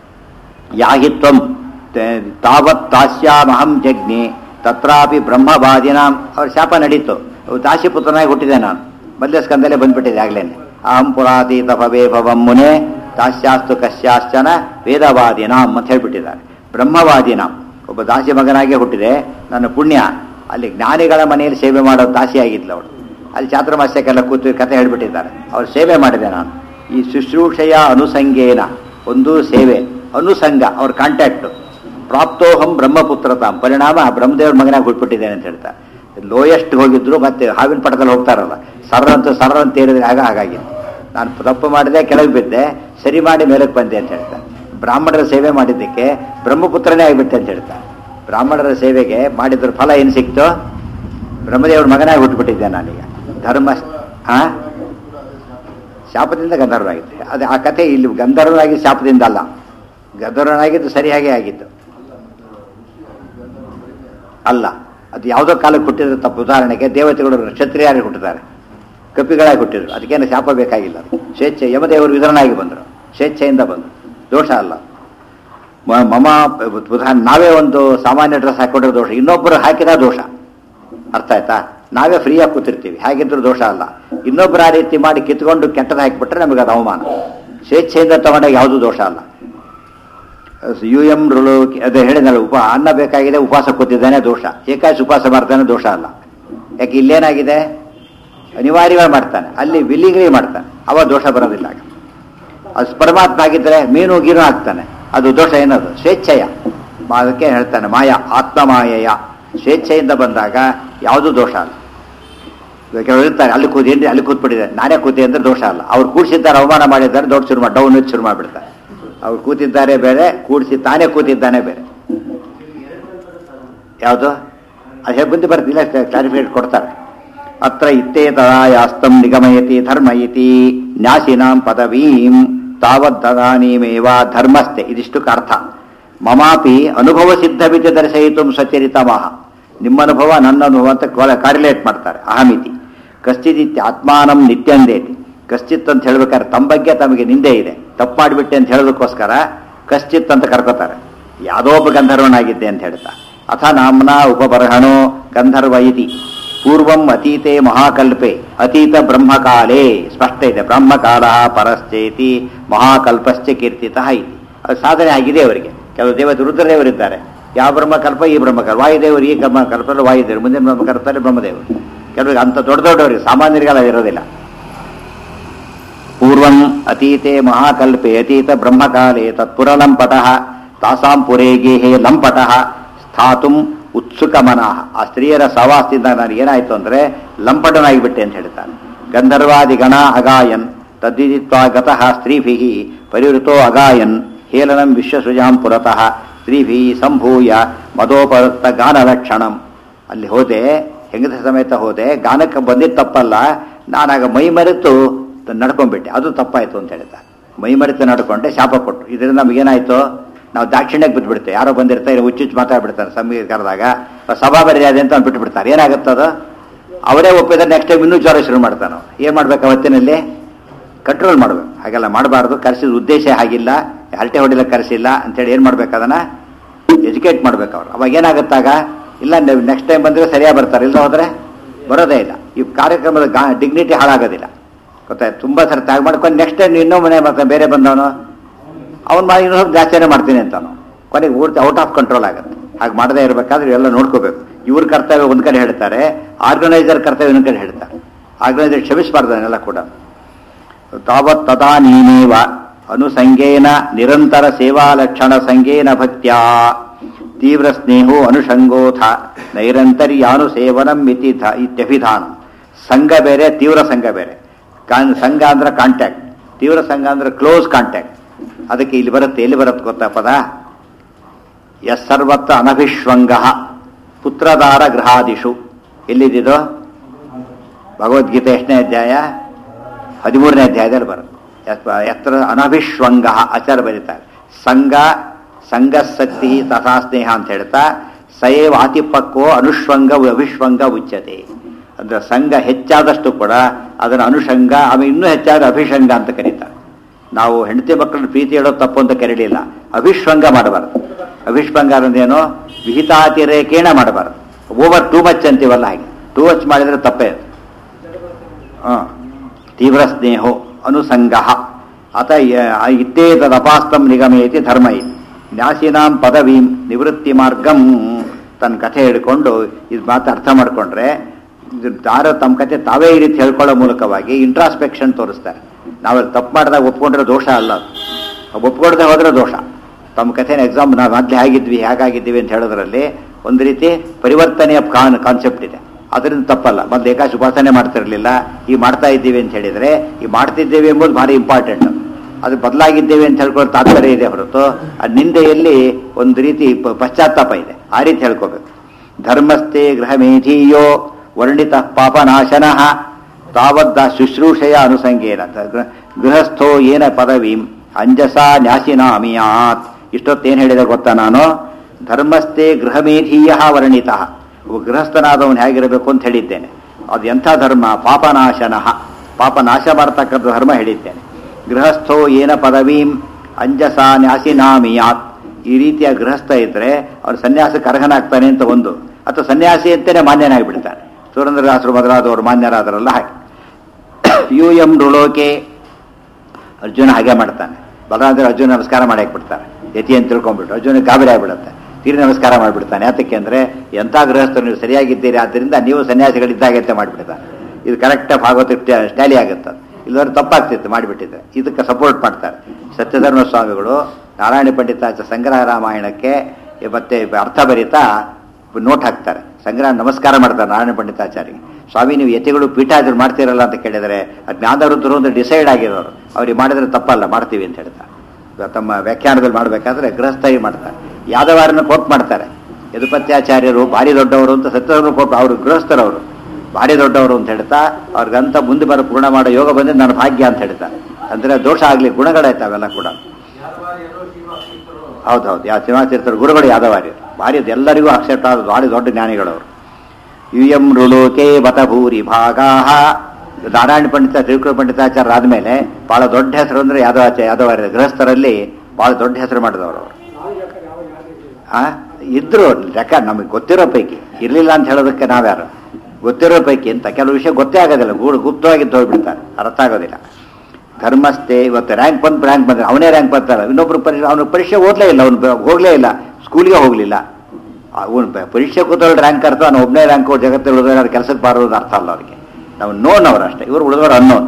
ಯಾಹಿತ್ವಂ ತೆ- ತಾವತ್ ತಾಸ್ಯಾಮಹಂ ಜಜ್ಞೆ ತತ್ರಾಪಿ ಬ್ರಹ್ಮವಾದಿನಾಂ ಅವ್ರ ಶಾಪ ನಡೀತು ಅವ್ರು ದಾಸಿಪುತ್ರನಾಗಿ ಹುಟ್ಟಿದೆ ನಾನು ಮಧ್ಯ ಸ್ಕಂದಲ್ಲೇ ಬಂದ್ಬಿಟ್ಟಿದೆ ಆಗ್ಲೇನೆ ಅಹಂ ಪುರಾತೀತ ಭವೇ ಭವಂ ಮುನೆ ದಾಸ್ಯಾಸ್ತು ಕಶ್ಯಾಶ್ಚನ ವೇದವಾದಿನಾಂ ಅಂತ ಹೇಳ್ಬಿಟ್ಟಿದ್ದಾರೆ ಬ್ರಹ್ಮವಾದಿನಾಂ ಒಬ್ಬ ದಾಸಿ ಮಗನಾಗೆ ಹುಟ್ಟಿದೆ ನನ್ನ ಪುಣ್ಯ ಅಲ್ಲಿ ಜ್ಞಾನಿಗಳ ಮನೆಯಲ್ಲಿ ಸೇವೆ ಮಾಡೋ ದಾಸಿಯಾಗಿದ್ಲು ಅವಳು ಅಲ್ಲಿ ಚಾತುರ್ಮಾಸ್ಯಕ್ಕೆಲ್ಲ ಕೂತು ಕತೆ ಹೇಳ್ಬಿಟ್ಟಿದ್ದಾರೆ ಅವ್ರು ಸೇವೆ ಮಾಡಿದೆ ನಾನು ಈ ಶುಶ್ರೂಷೆಯ ಅನುಸಂಗೇನ ಒಂದು ಸೇವೆ ಅನುಸಂಗ ಅವ್ರ ಕಾಂಟ್ಯಾಕ್ಟ್ ಪ್ರಾಪ್ತೋಹಂ ಬ್ರಹ್ಮಪುತ್ರತಾಂ ಪರಿಣಾಮ ಬ್ರಹ್ಮದೇವ್ರ ಮಗನಾಗಿ ಹುಟ್ಬಿಟ್ಟಿದ್ದೇನೆ ಅಂತ ಹೇಳ್ತಾರೆ ಲೋಯೆಸ್ಟ್ ಹೋಗಿದ್ರು ಮತ್ತೆ ಹಾವಿನ ಪಟದಲ್ಲಿ ಹೋಗ್ತಾರಲ್ಲ ಸರ್ರ ಅಂತ ಸರ್ರ ಅಂತ ಹೇಳಿದ್ರೆ ಆಗ ಹಾಗಾಗಿತ್ತು ನಾನು ತಪ್ಪು ಮಾಡಿದೆ ಕೆಳಗೆ ಬಿದ್ದೆ ಸರಿ ಮಾಡಿ ಮೇಲಕ್ಕೆ ಬಂದೆ ಅಂತ ಹೇಳ್ತಾರೆ ಬ್ರಾಹ್ಮಣರ ಸೇವೆ ಮಾಡಿದ್ದಕ್ಕೆ ಬ್ರಹ್ಮಪುತ್ರನೇ ಆಗಿಬಿಟ್ಟೆ ಅಂತ ಹೇಳ್ತಾರೆ ಬ್ರಾಹ್ಮಣರ ಸೇವೆಗೆ ಮಾಡಿದ್ರ ಫಲ ಏನು ಸಿಕ್ತು ಬ್ರಹ್ಮದೇವ್ರ ಮಗನಾಗಿ ಹುಟ್ಟುಬಿಟ್ಟಿದ್ದೆ ನಾನೀಗ ಧರ್ಮ ಆ ಶಾಪದಿಂದ ಗಂಧರ್ವನಾಗಿದ್ದೆ ಅದು ಆ ಕಥೆ ಇಲ್ಲಿ ಗಂಧರ್ವನಾಗಿ ಶಾಪದಿಂದ ಅಲ್ಲ ಗಂಧರ್ವನಾಗಿದ್ದು ಸರಿಯಾಗಿ ಆಗಿತ್ತು ಅಲ್ಲ ಅದು ಯಾವುದೋ ಕಾಲಕ್ಕೆ ಹುಟ್ಟಿದ್ರೆ ತಪ್ಪು ಉದಾಹರಣೆಗೆ ದೇವತೆಗಳು ಕ್ಷತ್ರಿಯರಾಗಿ ಹುಟ್ಟಿದ್ದಾರೆ ಕಪಿಗಳಾಗಿ ಹುಟ್ಟಿದ್ರು ಅದಕ್ಕೇನು ಶಾಪ ಬೇಕಾಗಿಲ್ಲ ಅದು. ಸ್ವೇಚ್ಛೆ ಯಮದೇವರು ವಿಧರನಾಗಿ ಬಂದರು ಸ್ವೇಚ್ಛೆಯಿಂದ ಬಂದರು ದೋಷ ಅಲ್ಲ ಮ- ಮಮ ಉದಾಹರಣೆ ನಾವೇ ಒಂದು ಸಾಮಾನ್ಯ ಡ್ರೆಸ್ ಹಾಕೊಂಡ್ರೆ ದೋಷ ಇನ್ನೊಬ್ಬರು ಹಾಕಿದ ದೋಷ ಅರ್ಥ ಆಯ್ತಾ ನಾವೇ ಫ್ರೀಯಾಗಿ ಕೂತಿರ್ತೀವಿ ಹಾಗಿದ್ರು ದೋಷ ಅಲ್ಲ ಇನ್ನೊಬ್ಬರು ಆ ರೀತಿ ಮಾಡಿ ಕಿತ್ಕೊಂಡು ಕೆಟ್ಟದ ಹಾಕಿಬಿಟ್ರೆ ನಮಗೆ ಅದು ಅವಮಾನ ಸ್ವೇಚ್ಛೆಯಿಂದ ತಗೊಂಡಾಗ ಯಾವುದೂ ದೋಷ ಅಲ್ಲ ಯು ಎಂ ರುಳು ಅದೇ ಹೇಳಿದಲ್ಲ ಉಪ ಅನ್ನ ಬೇಕಾಗಿದೆ ಉಪವಾಸ ಕೂತಿದ್ದಾನೆ ದೋಷ ಏಕಾಶಿ ಉಪವಾಸ ಮಾಡ್ತಾನೆ ದೋಷ ಅಲ್ಲ ಯಾಕೆ ಇಲ್ಲೇನಾಗಿದೆ ಅನಿವಾರ್ಯವಾಗಿ ಮಾಡ್ತಾನೆ ಅಲ್ಲಿ ವಿಲ್ಲಿಗಲಿ ಮಾಡ್ತಾನೆ ಅವ ದೋಷ ಬರೋದಿಲ್ಲ ಆಗ ಅದು ಪರಮಾತ್ಮ ಆಗಿದ್ರೆ ಮೀನು ಗೀನು ಹಾಕ್ತಾನೆ ಅದು ದೋಷ ಏನದು ಸ್ವೇಚ್ಛೆಯ ಮಾ- ಅದಕ್ಕೆ ಹೇಳ್ತಾನೆ ಮಾಯ ಆತ್ಮಮಾಯಯ ಸ್ವೇಚ್ಛೆಯಿಂದ ಬಂದಾಗ ಯಾವುದೂ ದೋಷ ಅಲ್ಲ ಇವಾಗ ಕೆಲವ್ರು ಇರ್ತಾರೆ ಅಲ್ಲಿ ಕೂತಿ ಅಲ್ಲಿ ಕೂತ್ಬಿಟ್ಟಿದೆ ನಾನೇ ಕೂತಿ ಅಂದ್ರೆ ದೋಷ ಅಲ್ಲ ಅವ್ರು ಕೂಡಿಸಿದ್ದಾರೆ ಅವಮಾನ ಮಾಡಿದ್ದಾರೆ ದೊಡ್ಡ ಶುರು ಮಾಡಿ ಡೌನ್ ಶುರು ಮಾಡಿಬಿಡ್ತಾರೆ ಅವ್ರು ಕೂತಿದ್ದಾರೆ ಬೇರೆ ಕೂಡಿಸಿ ತಾನೇ ಕೂತಿದ್ದಾನೆ ಬೇರೆ ಯಾವುದು ಅದು ಹೇಗೆ ಬಂದು ಬರ್ತಿಲ್ಲ ಕ್ಲಾರಿಫಿಕೇಟ್ ಕೊಡ್ತಾರೆ ಅತ್ರ ಇತ್ತೇ ತದಾಯಾಸ್ತಂ ನಿಗಮಯತಿ ಧರ್ಮ ಇತಿ ನ್ಯಾಸಿನಾಂ ಪದವೀಂ ತಾವದ್ದದಾನೀಮೇವ ಧರ್ಮಸ್ಥೆ ಇದಿಷ್ಟಕ್ಕೆ ಅರ್ಥ ಮಮಾಪಿ ಅನುಭವ ಸಿದ್ಧವಿದ್ಯ ದರ್ಶಯಿತು ಸಚರಿತಮಃ ನಿಮ್ಮ ಅನುಭವ ನನ್ನ ಅನುಭವ ಅಂತ ಕಾರ್ಯುಲೇಟ್ ಮಾಡ್ತಾರೆ ಅಹಮಿತಿ ಕಶ್ಚಿದಿತ್ಯ ಆತ್ಮಾನಂ ನಿತ್ಯಂದೇತಿ ಕಶ್ಚಿತ್ ಅಂತ ಹೇಳ್ಬೇಕಾದ್ರೆ ತಮ್ಮ ಬಗ್ಗೆ ತಮಗೆ ನಿಂದೆ ಇದೆ ತಪ್ಪು ಮಾಡಿಬಿಟ್ಟೆ ಅಂತ ಹೇಳೋದಕ್ಕೋಸ್ಕರ ಕಶ್ಚಿತ್ ಅಂತ ಕರ್ಕೋತಾರೆ ಯಾವುದೋ ಒಬ್ಬ ಗಂಧರ್ವನಾಗಿದ್ದೆ ಅಂತ ಹೇಳ್ತಾ ಅಥ ನಾಮ್ನ ಉಪಬರ್ಹಣೋ ಗಂಧರ್ವ ಇತಿ ಪೂರ್ವಂ ಅತೀತೆ ಮಹಾಕಲ್ಪೆ ಅತೀತ ಬ್ರಹ್ಮಕಾಲೇ ಸ್ಪಷ್ಟ ಇದೆ ಬ್ರಹ್ಮಕಾಲ ಪರಶ್ಚೇತಿ ಮಹಾಕಲ್ಪಶ್ಚ ಕೀರ್ತಿತ ಇತಿ ಅದು ಸಾಧನೆ ಆಗಿದೆ ಅವರಿಗೆ ಕೆಲವು ದೇವ ರುದ್ರದೇವರಿದ್ದಾರೆ ಯಾವ ಬ್ರಹ್ಮಕಲ್ಪ ಈ ಬ್ರಹ್ಮಕಲ್ಪ ವಾಯುದೇವರು ಈ ಬ್ರಹ್ಮಕಲ್ಪದಲ್ಲಿ ವಾಯುದೇವರು ಮುಂದಿನ ಬ್ರಹ್ಮಕಲ್ಪದಲ್ಲಿ ಬ್ರಹ್ಮದೇವರು ಕೆಲವರಿಗೆ ಅಂಥ ದೊಡ್ಡ ದೊಡ್ಡವರಿಗೆ ಸಾಮಾನ್ಯರಿಗೆಲ್ಲ ಇರೋದಿಲ್ಲ ಪೂರ್ವಂ ಅತೀತೆ ಮಹಾಕಲ್ಪೆ ಅತೀತ ಬ್ರಹ್ಮಕಾಲೇ ತತ್ಪುರಲಂಪಟಃ ತಾಸಾಂ ಪುರೇಗೆ ಹೇ ಲಂಪಟಃ ಸ್ಥಾತುಂ ಉತ್ಸುಕ ಮನಃ ಆ ಸ್ತ್ರೀಯರ ಸವಾಸದಿಂದ ನಾನು ಏನಾಯ್ತು ಅಂದ್ರೆ ಲಂಪಟನಾಗಿಬಿಟ್ಟೆ ಅಂತ ಹೇಳ್ತಾನೆ ಗಂಧರ್ವಾದಿ ಗಣ ಅಗಾಯನ್ ತದ್ವಿದಿತ್ವ ಗತಃ ಸ್ತ್ರೀಭಿ ಪರಿವೃತೋ ಅಗಾಯನ್ ಹೇಲನಂ ವಿಶ್ವಸೃಜಾಂ ಪುರತಃ ಸ್ತ್ರೀಭಿ ಸಂಭೂಯ ಮದೋಪರಕ್ತ ಗಾನಲಕ್ಷಣಂ ಅಲ್ಲಿ ಹೋದೆ ಹೆಂಗದ ಸಮೇತ ಹೋದೆ ಗಾನಕ್ಕೆ ಬಂದಿದ್ದು ತಪ್ಪಲ್ಲ ನಾನಾಗ ಮೈ ಮರೆತು ನಡ್ಕೊಂಡ್ಬಿಟ್ಟೆ ಅದು ತಪ್ಪಾಯ್ತು ಅಂತ ಹೇಳ್ತಾರೆ ಮೈ ಮರೆತು ನಡ್ಕೊಂಡೆ ಶಾಪ ಕೊಟ್ಟು ಇದರಿಂದ ನಮಗೇನಾಯ್ತು ನಾವು ದಾಕ್ಷಿಣ್ಯಕ್ಕೆ ಬಿದ್ದುಬಿಡ್ತೇವೆ ಯಾರೋ ಬಂದಿರ್ತಾರೆ ಹುಚ್ಚುಚ್ಚು ಮಾತಾಡ್ಬಿಡ್ತಾರೆ ಸಮ್ಮಿಗೆ ಕರೆದಾಗ ಸಭಾ ಮರ್ಯಾದೆ ಅಂತ ಅವ್ನು ಬಿಟ್ಬಿಡ್ತಾರೆ ಏನಾಗುತ್ತದು ಅವರೇ ಒಪ್ಪಿದ್ರೆ ನೆಕ್ಸ್ಟ್ ಟೈಮ್ ಇನ್ನೂ ಜ್ವರ ಶುರು ಮಾಡ್ತಾನೆ ಏನು ಮಾಡ್ಬೇಕು ಅವತ್ತಿನಲ್ಲಿ ಕಂಟ್ರೋಲ್ ಮಾಡಬೇಕು ಹಾಗೆಲ್ಲ ಮಾಡಬಾರ್ದು ಕರೆಸಿದ ಉದ್ದೇಶ ಹಾಗಿಲ್ಲ ಹರಟೆ ಹೊಡಿಲ ಕರೆಸಿಲ್ಲ ಅಂತೇಳಿ ಏನು ಮಾಡ್ಬೇಕು ಅದನ್ನ ಎಜುಕೇಟ್ ಮಾಡ್ಬೇಕು ಅವ್ರು ಅವಾಗ ಏನಾಗುತ್ತಾಗ ಇಲ್ಲ ನೆಕ್ಸ್ಟ್ ಟೈಮ್ ಬಂದರೆ ಸರಿಯಾಗಿ ಬರ್ತಾರೆ ಇಲ್ಲ ಹೋದ್ರೆ ಬರೋದೇ ಇಲ್ಲ ಈ ಕಾರ್ಯಕ್ರಮದ ಗಾ ಡಿಗ್ನಿಟಿ ಹಾಳಾಗೋದಿಲ್ಲ ಗೊತ್ತಾಯ್ತು ತುಂಬ ಸರಿ ತಾಗ ಮಾಡ್ಕೊಂಡು ನೆಕ್ಸ್ಟ್ ಟೈಮ್ ಇನ್ನೂ ಮನೆ ಬರ್ತಾನೆ ಬೇರೆ ಬಂದವನು ಅವ್ನು ಮಾಡಿ ಇನ್ನೂ ಸ್ವಲ್ಪ ಜಾಸ್ತಿನೇ ಮಾಡ್ತೀನಿ ಅಂತಾನು ಕೊನೆಗೆ ಪೂರ್ತಿ ಔಟ್ ಆಫ್ ಕಂಟ್ರೋಲ್ ಆಗುತ್ತೆ ಹಾಗೆ ಮಾಡದೇ ಇರಬೇಕಾದ್ರೆ ಎಲ್ಲ ನೋಡ್ಕೋಬೇಕು ಇವ್ರ ಕರ್ತವ್ಯ ಒಂದು ಕಡೆ ಹೇಳ್ತಾರೆ ಆರ್ಗನೈಸರ್ ಕರ್ತವ್ಯ ಇನ್ನೊಂದು ಕಡೆ ಹೇಳ್ತಾರೆ ಆರ್ಗನೈಸರ್ ಕ್ಷಮಿಸಬಾರ್ದು ಅದನ್ನೆಲ್ಲ ಕೂಡ ತಾವತ್ ತದಾ ನೀನೇವ ಅನುಸಂಗೇನ ನಿರಂತರ ಸೇವಾ ಲಕ್ಷಣ ಸಂಗೇನ ಭಕ್ತ್ಯಾ ತೀವ್ರ ಸ್ನೇಹೋ ಅನುಷಂಗೋಥ ನೈರಂತರ್ಯಾನುಸೇವನಂ ಇತಿ ಧ- ಇತ್ಯಭಿಧಾನ ಸಂಘ ಬೇರೆ ತೀವ್ರ ಸಂಘ ಬೇರೆ ಕಾನ್- ಸಂಘ ಅಂದ್ರೆ ಕಾಂಟ್ಯಾಕ್ಟ್ ತೀವ್ರ ಸಂಘ ಅಂದ್ರೆ ಕ್ಲೋಸ್ ಕಾಂಟ್ಯಾಕ್ಟ್ ಅದಕ್ಕೆ ಇಲ್ಲಿ ಬರುತ್ತೆ ಎಲ್ಲಿ ಬರುತ್ತೆ ಗೊತ್ತಾ ಪದ ಎಸ್ ಸರ್ವತ್ರ ಅನಭಿಶ್ವಂಗ ಪುತ್ರದಾರ ಗೃಹಾದಿಷು ಎಲ್ಲಿದ್ದು ಭಗವದ್ಗೀತೆ ಎಷ್ಟನೇ ಅಧ್ಯಾಯ ಹದಿಮೂರನೇ ಅಧ್ಯಾಯದಲ್ಲಿ ಬರುತ್ತೆ ಯತ್- ಯತ್ರ ಅನಭಿಶ್ವಂಗ ಆಚಾರ ಬರೀತಾರೆ ಸಂಘ ಸಂಘ ಶಕ್ತಿ ತಥಾ ಸ್ನೇಹ ಅಂತ ಹೇಳ್ತಾ ಸಯೇವ ಆತಿಪಕ್ಕೋ ಅನುಶ್ವಂಗ ಅಭಿಶ್ವಂಗ ಉಚ್ಯತೆ ಅಂದ್ರೆ ಸಂಘ ಹೆಚ್ಚಾದಷ್ಟು ಕೂಡ ಅದರ ಅನುಷಂಗ ಆಮೇಲೆ ಇನ್ನೂ ಹೆಚ್ಚಾದ ಅಭಿಷಂಗ ಅಂತ ಕರೀತಾರೆ ನಾವು ಹೆಂಡತಿ ಮಕ್ಕಳನ್ನ ಪ್ರೀತಿ ಹೇಳೋದು ತಪ್ಪು ಅಂತ ಕರೀಲಿಲ್ಲ ಅಭಿಶ್ವಂಗ ಮಾಡಬಾರ್ದು ಅಭಿಶ್ವಂಗ ಅನ್ನೋದೇನು ವಿಹಿತಾತಿರೇಕೇಣ ಮಾಡಬಾರ್ದು ಓವರ್ ಟೂ ಮಚ್ ಅಂತೀವಲ್ಲ ಹಾಗೆ ಟೂ ಮಚ್ ಮಾಡಿದ್ರೆ ತಪ್ಪೇ ಅದು ಹ. ತೀವ್ರ ಸ್ನೇಹೋ ಅನುಸಂಗ ಅತ ಇತ್ತೇ ತದಪಾಸ್ತಂ ನಿಗಮೇತಿ ಧರ್ಮ ಇತಿ ನ್ಯಾಸಿನಾಂ ಪದವೀಂ ನಿವೃತ್ತಿ ಮಾರ್ಗಂ ತನ್ನ ಕಥೆ ಹಿಡ್ಕೊಂಡು ಇದು ಮಾತು ಅರ್ಥ ಮಾಡ್ಕೊಂಡ್ರೆ ಇದು ಯಾರೋ ತಮ್ಮ ಕಥೆ ತಾವೇ ಈ ರೀತಿ ಹೇಳ್ಕೊಳ್ಳೋ ಮೂಲಕವಾಗಿ ಇಂಟ್ರಾಸ್ಪೆಕ್ಷನ್ ತೋರಿಸ್ತಾರೆ ನಾವು ತಪ್ಪು ಮಾಡಿದಾಗ ಒಪ್ಕೊಂಡ್ರೆ ದೋಷ ಅಲ್ಲ ಅದು ಒಪ್ಕೊಳ್ದೆ ಹೋದ್ರೆ ದೋಷ ತಮ್ಮ ಕಥೆನ ಎಕ್ಸಾಮ್ ನಾವು ಮೊದಲೇ ಹೇಗಿದ್ವಿ ಹೇಗಾಗಿದ್ದೀವಿ ಅಂತ ಹೇಳೋದ್ರಲ್ಲಿ ಒಂದು ರೀತಿ ಪರಿವರ್ತನೆಯ ಕಾನ್ ಕಾನ್ಸೆಪ್ಟ್ ಇದೆ ಅದರಿಂದ ತಪ್ಪಲ್ಲ ಮೊದಲು ಏಕಾಶ ಉಪಾಸನೆ ಮಾಡ್ತಿರ್ಲಿಲ್ಲ ಈ ಮಾಡ್ತಾ ಇದ್ದೀವಿ ಅಂತ ಹೇಳಿದ್ರೆ ಈ ಮಾಡ್ತಿದ್ದೇವೆ ಎಂಬುದು ಭಾರಿ ಇಂಪಾರ್ಟೆಂಟ್ ಅದು ಬದಲಾಗಿದ್ದೇವೆ ಅಂತ ಹೇಳ್ಕೊಳ್ಳೋ ತಾತ್ಪರ್ಯ ಇದೆ ಹೊರತು ಆ ನಿಂದೆಯಲ್ಲಿ ಒಂದು ರೀತಿ ಪ- ಪಶ್ಚಾತ್ತಾಪ ಇದೆ ಆ ರೀತಿ ಹೇಳ್ಕೋಬೇಕು ಧರ್ಮಸ್ಥೆ ಗೃಹಮೇಧೀಯೋ ವರ್ಣಿತ ಪಾಪನಾಶನ ತಾವದ್ದ ಶುಶ್ರೂಷೆಯ ಅನುಸಂಗೇನ ತ- ಗೃ- ಗೃಹಸ್ಥೋ ಏನ ಪದವೀಂ ಅಂಜಸ ನ್ಯಾಸಿನಾಮಿಯಾತ್ ಇಷ್ಟೊತ್ತೇನು ಹೇಳಿದೆ ಗೊತ್ತಾ ನಾನು ಧರ್ಮಸ್ಥೆ ಗೃಹಮೇಧೀಯ ವರ್ಣಿತ ಒಬ್ಬ ಗೃಹಸ್ಥನಾದವನು ಹೇಗಿರಬೇಕು ಅಂತ ಹೇಳಿದ್ದೇನೆ ಅದು ಎಂಥ ಧರ್ಮ ಪಾಪನಾಶನ ಪಾಪ ನಾಶ ಮಾಡತಕ್ಕಂಥ ಧರ್ಮ ಹೇಳಿದ್ದೇನೆ ಗೃಹಸ್ಥೋ ಏನ ಪದವೀಂ ಅಂಜಸ ನ್ಯಾಸಿನಾಮಿಯಾತ್ ಈ ರೀತಿಯ ಗೃಹಸ್ಥ ಇದ್ರೆ ಅವ್ರು ಸನ್ಯಾಸಕ್ಕೆ ಅರ್ಹನಾಗ್ತಾನೆ ಅಂತ ಒಂದು ಅಥವಾ ಸನ್ಯಾಸಿ ಅಂತಲೇ ಮಾನ್ಯನಾಗಿಬಿಡ್ತಾನೆ ಸುರೇಂದ್ರದಾಸರು ಮೊದಲಾದವರು ಮಾನ್ಯರಾದರಲ್ಲ ಹಾಗೆ ಯು ಎಂ ರುಳೋಕೆ ಅರ್ಜುನ ಹಾಗೆ ಮಾಡ್ತಾನೆ ಬಲರಾದ್ರೆ ಅರ್ಜುನ ನಮಸ್ಕಾರ ಮಾಡಿ ಹಾಕ್ಬಿಡ್ತಾರೆ ಯತಿ ಅಂತ ತಿಳ್ಕೊಂಡ್ಬಿಟ್ಟು ಅರ್ಜುನ ಗಾಬರಿ ಆಗ್ಬಿಡುತ್ತೆ ತೀರಿ ನಮಸ್ಕಾರ ಮಾಡಿಬಿಡ್ತಾನೆ ಯಾತಕ್ಕೆ ಅಂದ್ರೆ ಎಂಥ ಗೃಹಸ್ಥರು ನೀವು ಸರಿಯಾಗಿದ್ದೀರಿ ಆದ್ದರಿಂದ ನೀವು ಸನ್ಯಾಸಿಗಳಿದ್ದಾಗೆ ಅಂತ ಮಾಡಿಬಿಡ್ತಾನೆ ಇದು ಕರೆಕ್ಟ್ ಭಾಗವತ ಸ್ಟ್ಯಾಲಿ ಆಗುತ್ತೆ ಇಲ್ಲದ್ರೆ ತಪ್ಪಾಗ್ತಿತ್ತು ಮಾಡಿಬಿಟ್ಟಿದ್ರೆ ಇದಕ್ಕೆ ಸಪೋರ್ಟ್ ಮಾಡ್ತಾರೆ ಸತ್ಯಧರ್ಮ ಸ್ವಾಮಿಗಳು ನಾರಾಯಣ ಪಂಡಿತಾಚಾರ್ಯ ಸಂಗ್ರಹ ರಾಮಾಯಣಕ್ಕೆ ಮತ್ತೆ ಅರ್ಥ ಬರೀತಾ ನೋಟ್ ಹಾಕ್ತಾರೆ ಸಂಗ್ರಹ ನಮಸ್ಕಾರ ಮಾಡ್ತಾರೆ ನಾರಾಯಣ ಪಂಡಿತಾಚಾರ್ಯ ಸ್ವಾಮಿ ನೀವು ಯತಿಗಳು ಪೀಠಾದ್ರು ಮಾಡ್ತೀರಲ್ಲ ಅಂತ ಕೇಳಿದರೆ ಜ್ಞಾನವೃದ್ಧರು ಒಂದು ಡಿಸೈಡ್ ಆಗಿರೋರು ಅವ್ರಿಗೆ ಮಾಡಿದ್ರೆ ತಪ್ಪಲ್ಲ ಮಾಡ್ತೀವಿ ಅಂತ ಹೇಳ್ತಾರೆ ಇವಾಗ ತಮ್ಮ ವ್ಯಾಖ್ಯಾನದಲ್ಲಿ ಮಾಡಬೇಕಾದ್ರೆ ಗೃಹಸ್ಥಾಯಿ ಮಾಡ್ತಾರೆ ಯಾದವಾರನ ಕೋಟ್ ಮಾಡ್ತಾರೆ ಯದುಪತ್ಯಾಚಾರ್ಯರು ಭಾರಿ ದೊಡ್ಡವರು ಅಂತ ಸತ್ಯವರು ಕೊಟ್ಟು ಅವರು ಗೃಹಸ್ಥರವರು ಭಾರಿ ದೊಡ್ಡವರು ಅಂತ ಹೇಳ್ತಾ ಅವ್ರಿಗಂತ ಮುಂದೆ ಬರೋ ಪೂರ್ಣ ಮಾಡೋ ಯೋಗ ಬಂದಿದ್ದು ನನ್ನ ಭಾಗ್ಯ ಅಂತ ಹೇಳ್ತಾರೆ ಅಂದ್ರೆ ದೋಷ ಆಗಲಿ ಗುಣಗಳಾಯ್ತು ಅವೆಲ್ಲ ಕೂಡ ಹೌದೌದು ಯಾವ ಶ್ರೀನಿವಾಸತೀರ್ಥರು ಗುರುಗಳು ಯಾದವಾರ್ಯರು ಭಾರಿ ಎಲ್ಲರಿಗೂ ಅಕ್ಸೆಪ್ಟ್ ಆದ ಭಾರಿ ದೊಡ್ಡ ಜ್ಞಾನಿಗಳವರು ಯು ಎಂ ಋಳೋಕೆ ಬತ ಭೂರಿ ಭಾಗಾ ನಾರಾಯಣ ಪಂಡಿತ ತ್ರಿವಿಕ್ರಮ ಪಂಡಿತಾಚಾರ್ಯ ಆದ್ಮೇಲೆ ಬಹಳ ದೊಡ್ಡ ಹೆಸರು ಅಂದ್ರೆ ಯಾದವಾಚ ಯಾದವಾರ್ಯ ಗೃಹಸ್ಥರಲ್ಲಿ ಬಹಳ ದೊಡ್ಡ ಹೆಸರು ಮಾಡಿದವರು ಅವರು ಆ ಇದ್ರು ಲೆಕ್ಕ ನಮಗೆ ಗೊತ್ತಿರೋ ಪೈಕಿ ಇರ್ಲಿಲ್ಲ ಅಂತ ಹೇಳೋದಕ್ಕೆ ನಾವ್ಯಾರು ಗೊತ್ತಿರೋ ಪೈಕಿ ಅಂತ ಕೆಲವು ವಿಷಯ ಗೊತ್ತೇ ಆಗೋದಿಲ್ಲ ಗೂಡು ಗುಪ್ತವಾಗಿದ್ದು ಹೋಗ್ಬಿಡ್ತಾರೆ ಅರ್ಥ ಆಗೋದಿಲ್ಲ ಧರ್ಮಸ್ಥೆ ಇವತ್ತು ರ್ಯಾಂಕ್ ಬಂದು ರ್ಯಾಂಕ್ ಬಂದ್ರೆ ಅವನೇ ರ್ಯಾಂಕ್ ಬರ್ತಾರೆ ಇನ್ನೊಬ್ರು ಪರೀಕ್ಷೆ ಅವನು ಪರೀಕ್ಷೆ ಓದಲೇ ಇಲ್ಲ ಅವನು ಹೋಗಲೇ ಇಲ್ಲ ಸ್ಕೂಲ್ಗೆ ಹೋಗಲಿಲ್ಲ ಅವನು ಪರೀಕ್ಷೆ ಕೂತವ್ರು ರ್ಯಾಂಕ್ ಅರ್ಥ ಅವನು ಒಬ್ಬನೇ ರ್ಯಾಂಕ್ ಜಗತ್ತಲ್ಲಿ ಉಳಿದವ್ರು ಕೆಲಸಕ್ಕೆ ಬಾರೋದು ಅರ್ಥ ಅಲ್ಲ ಅವರಿಗೆ ನಾವು ನೋನ್ ಅವರು ಅಷ್ಟೇ ಇವರು ಉಳಿದವರು ಅನ್ನೋನ್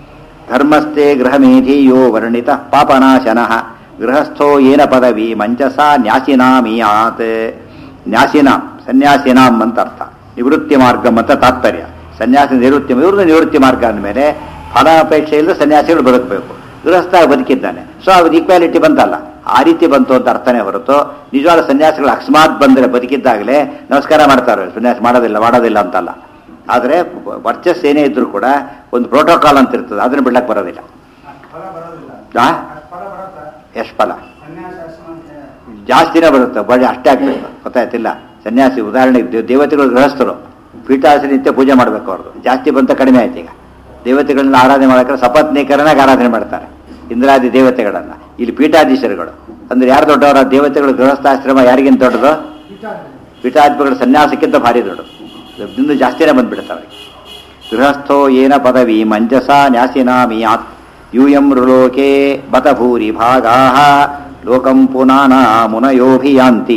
ಧರ್ಮಸ್ಥೆ ಗೃಹಮೇಧಿಯೋ ವರ್ಣಿತ ಪಾಪನಾಶನಃ ಗೃಹಸ್ಥೋ ಏನ ಪದವಿ ಮಂಚಸ ನ್ಯಾಸಿನಾಮಿಯಾತ್ ನ್ಯಾಸಿನಾಂ ಸನ್ಯಾಸಿನಾಂ ಅಂತ ಅರ್ಥ ನಿವೃತ್ತಿ ಮಾರ್ಗಂ ಅಂತ ತಾತ್ಪರ್ಯ ಸನ್ಯಾಸಿ ನಿವೃತ್ತಿ ಇವ್ರದ್ದು ನಿವೃತ್ತಿ ಮಾರ್ಗ ಅಂದಮೇಲೆ ಫಲಾಪೇಕ್ಷೆ ಇಲ್ಲದೆ ಸನ್ಯಾಸಿಗಳು ಬದುಕಬೇಕು ಗೃಹಸ್ಥ ಬದುಕಿದ್ದಾನೆ ಸೊ ಅವ್ರಿಗೆ ಈಕ್ವಾಲಿಟಿ ಬಂತಲ್ಲ ಆ ರೀತಿ ಬಂತು ಅಂತ ಅರ್ಥನೇ ಹೊರತು ನಿಜವಾದ ಸನ್ಯಾಸಿಗಳು ಅಕಸ್ಮಾತ್ ಬಂದರೆ ಬದುಕಿದ್ದಾಗಲೇ ನಮಸ್ಕಾರ ಮಾಡ್ತಾರೆ ಸನ್ಯಾಸ ಮಾಡೋದಿಲ್ಲ ಮಾಡೋದಿಲ್ಲ ಅಂತಲ್ಲ ಆದರೆ ವರ್ಚಸ್ ಏನೇ ಇದ್ರೂ ಕೂಡ ಒಂದು ಪ್ರೋಟೋಕಾಲ್ ಅಂತ ಇರ್ತದೆ ಅದನ್ನು ಬಿಡ್ಲಕ್ಕೆ ಬರೋದಿಲ್ಲ ಫಲ ಬರೋದಿಲ್ಲ ಆ? ಫಲ ಬರುತ್ತಾ ಎಷ್ಟು ಫಲ ಸನ್ಯಾಸಾಶ್ರಮ ಅಂತ ಜಾಸ್ತಿನೇ ಬರುತ್ತೆ ಬಳಿ ಅಷ್ಟೇ ಆಗ್ಬೇಕು ಗೊತ್ತಾಯ್ತಿಲ್ಲ ಸನ್ಯಾಸಿ ಉದಾಹರಣೆಗೆ ದೇವ್- ದೇವತೆಗಳು ಗೃಹಸ್ಥರು ಪೀಠಾಸನ ನಿತ್ಯ ಪೂಜೆ ಮಾಡಬೇಕು ಅವ್ರದ್ದು ಜಾಸ್ತಿ ಬಂತ ಕಡಿಮೆ ಆಯ್ತು ಈಗ ದೇವತೆಗಳನ್ನ ಆರಾಧನೆ ಮಾಡಕ್ಕೆ ಸಪತ್ನೀಕರನಾಗಿ ಆರಾಧನೆ ಮಾಡ್ತಾರೆ ಇಂದ್ರಾದಿ ದೇವತೆಗಳನ್ನ ಇಲ್ಲಿ ಪೀಠಾಧೀಶರುಗಳು ಅಂದ್ರೆ ಯಾರು ದೊಡ್ಡವರ ದೇವತೆಗಳು ಗೃಹಸ್ಥಾಶ್ರಮ ಯಾರಿಗಿಂತ ದೊಡ್ಡದು ಪೀಠಾಧಿಪತಿಗಳ ಸನ್ಯಾಸಕ್ಕಿಂತ ಭಾರಿ ದೊಡ್ಡದು ಇನ್ನೂ ಜಾಸ್ತಿನೇ ಬಂದ್ಬಿಡುತ್ತವೆ ಗೃಹಸ್ಥೋ ಏನ ಪದವಿ ಮಂಜಸ ನ್ಯಾಸಿನಾಮಿಯಾತ್ ಯೂಯಂ ಋಲೋಕೆ ಬತ ಭೂರಿ ಭಾಗಾ ಲೋಕಂ ಪುನಾನ ಮುನಯೋಭಿಯಾಂತಿ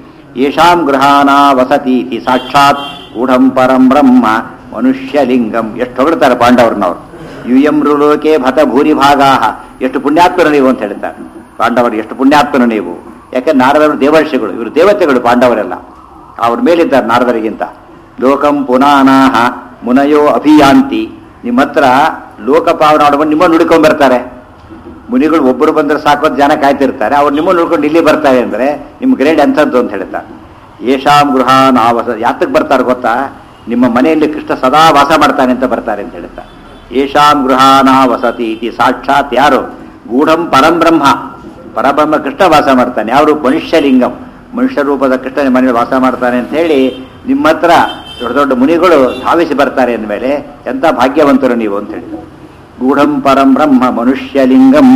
ಯೇಷಾಂ ಗೃಹಾನಾ ವಸತೀತಿ ಸಾಕ್ಷಾತ್ ಗೂಢಂ ಪರಂ ಬ್ರಹ್ಮ ಮನುಷ್ಯಲಿಂಗಂ ಎಷ್ಟು ಹೊಗಳ್ತಾರೆ ಪಾಂಡವರನ್ನವರು ಯೂಯಂ ಋಲೋಕೆ ಭತ ಭೂರಿ ಭಾಗಾ ಎಷ್ಟು ಪುಣ್ಯಾತ್ಮರು ನೀವು ಅಂತ ಹೇಳ್ತಾರೆ ಪಾಂಡವರು ಎಷ್ಟು ಪುಣ್ಯಾತ್ಮರು ನೀವು ಯಾಕಂದ್ರೆ ನಾರದರು ದೇವರ್ಷಿಗಳು ಇವರು ದೇವತೆಗಳು ಪಾಂಡವರೆಲ್ಲ ಅವ್ರ ಮೇಲಿದ್ದಾರೆ ನಾರದರಿಗಿಂತ ಲೋಕಂ ಪುನಾನಾಹ ಮುನಯೋ ಅಭಿಯಾಂತಿ ನಿಮ್ಮ ಹತ್ರ ಲೋಕಪಾವನ ಆಡುವ ನಿಮ್ಮನ್ನು ನುಡ್ಕೊಂಡ್ ಬರ್ತಾರೆ ಮುನಿಗಳು ಒಬ್ಬರು ಬಂದ್ರೆ ಸಾಕು ಜನ ಕಾಯ್ತಿರ್ತಾರೆ ಅವ್ರು ನಿಮ್ಮನ್ನು ನೋಡ್ಕೊಂಡು ಇಲ್ಲಿ ಬರ್ತಾರೆ ಅಂದ್ರೆ ನಿಮ್ಮ ಗ್ರೇಡ್ ಎಂಥದ್ದು ಅಂತ ಹೇಳ್ತಾರೆ ಯೇಷಾಂ ಗೃಹ ನಾವಸ ಯಾತಕ್ಕೆ ಬರ್ತಾರೆ ಗೊತ್ತಾ ನಿಮ್ಮ ಮನೆಯಲ್ಲಿ ಕೃಷ್ಣ ಸದಾ ವಾಸ ಮಾಡ್ತಾನೆ ಅಂತ ಬರ್ತಾರೆ ಅಂತ ಹೇಳ್ತಾರೆ ಯೇಷಾಂ ಗೃಹ ನಾ ವಸತಿ ಇತಿ ಸಾಕ್ಷಾತ್ ಯಾರು ಗೂಢಂ ಪರಂಬ್ರಹ್ಮ ಪರಬ್ರಹ್ಮ ಕೃಷ್ಣ ವಾಸ ಮಾಡ್ತಾನೆ ಯಾರು ಮನುಷ್ಯಲಿಂಗಂ ಮನುಷ್ಯ ರೂಪದ ಕೃಷ್ಣನ ಮನೆಯಲ್ಲಿ ವಾಸ ಮಾಡ್ತಾನೆ ಅಂತ ಹೇಳಿ ನಿಮ್ಮ ಹತ್ರ ದೊಡ್ಡ ದೊಡ್ಡ ಮುನಿಗಳು ಧಾವಿಸಿ ಬರ್ತಾರೆ ಅಂದಮೇಲೆ ಎಂಥ ಭಾಗ್ಯವಂತರು ನೀವು ಅಂತ ಹೇಳಿ ಗೂಢಂ ಪರಂ ಬ್ರಹ್ಮ ಮನುಷ್ಯಲಿಂಗಂ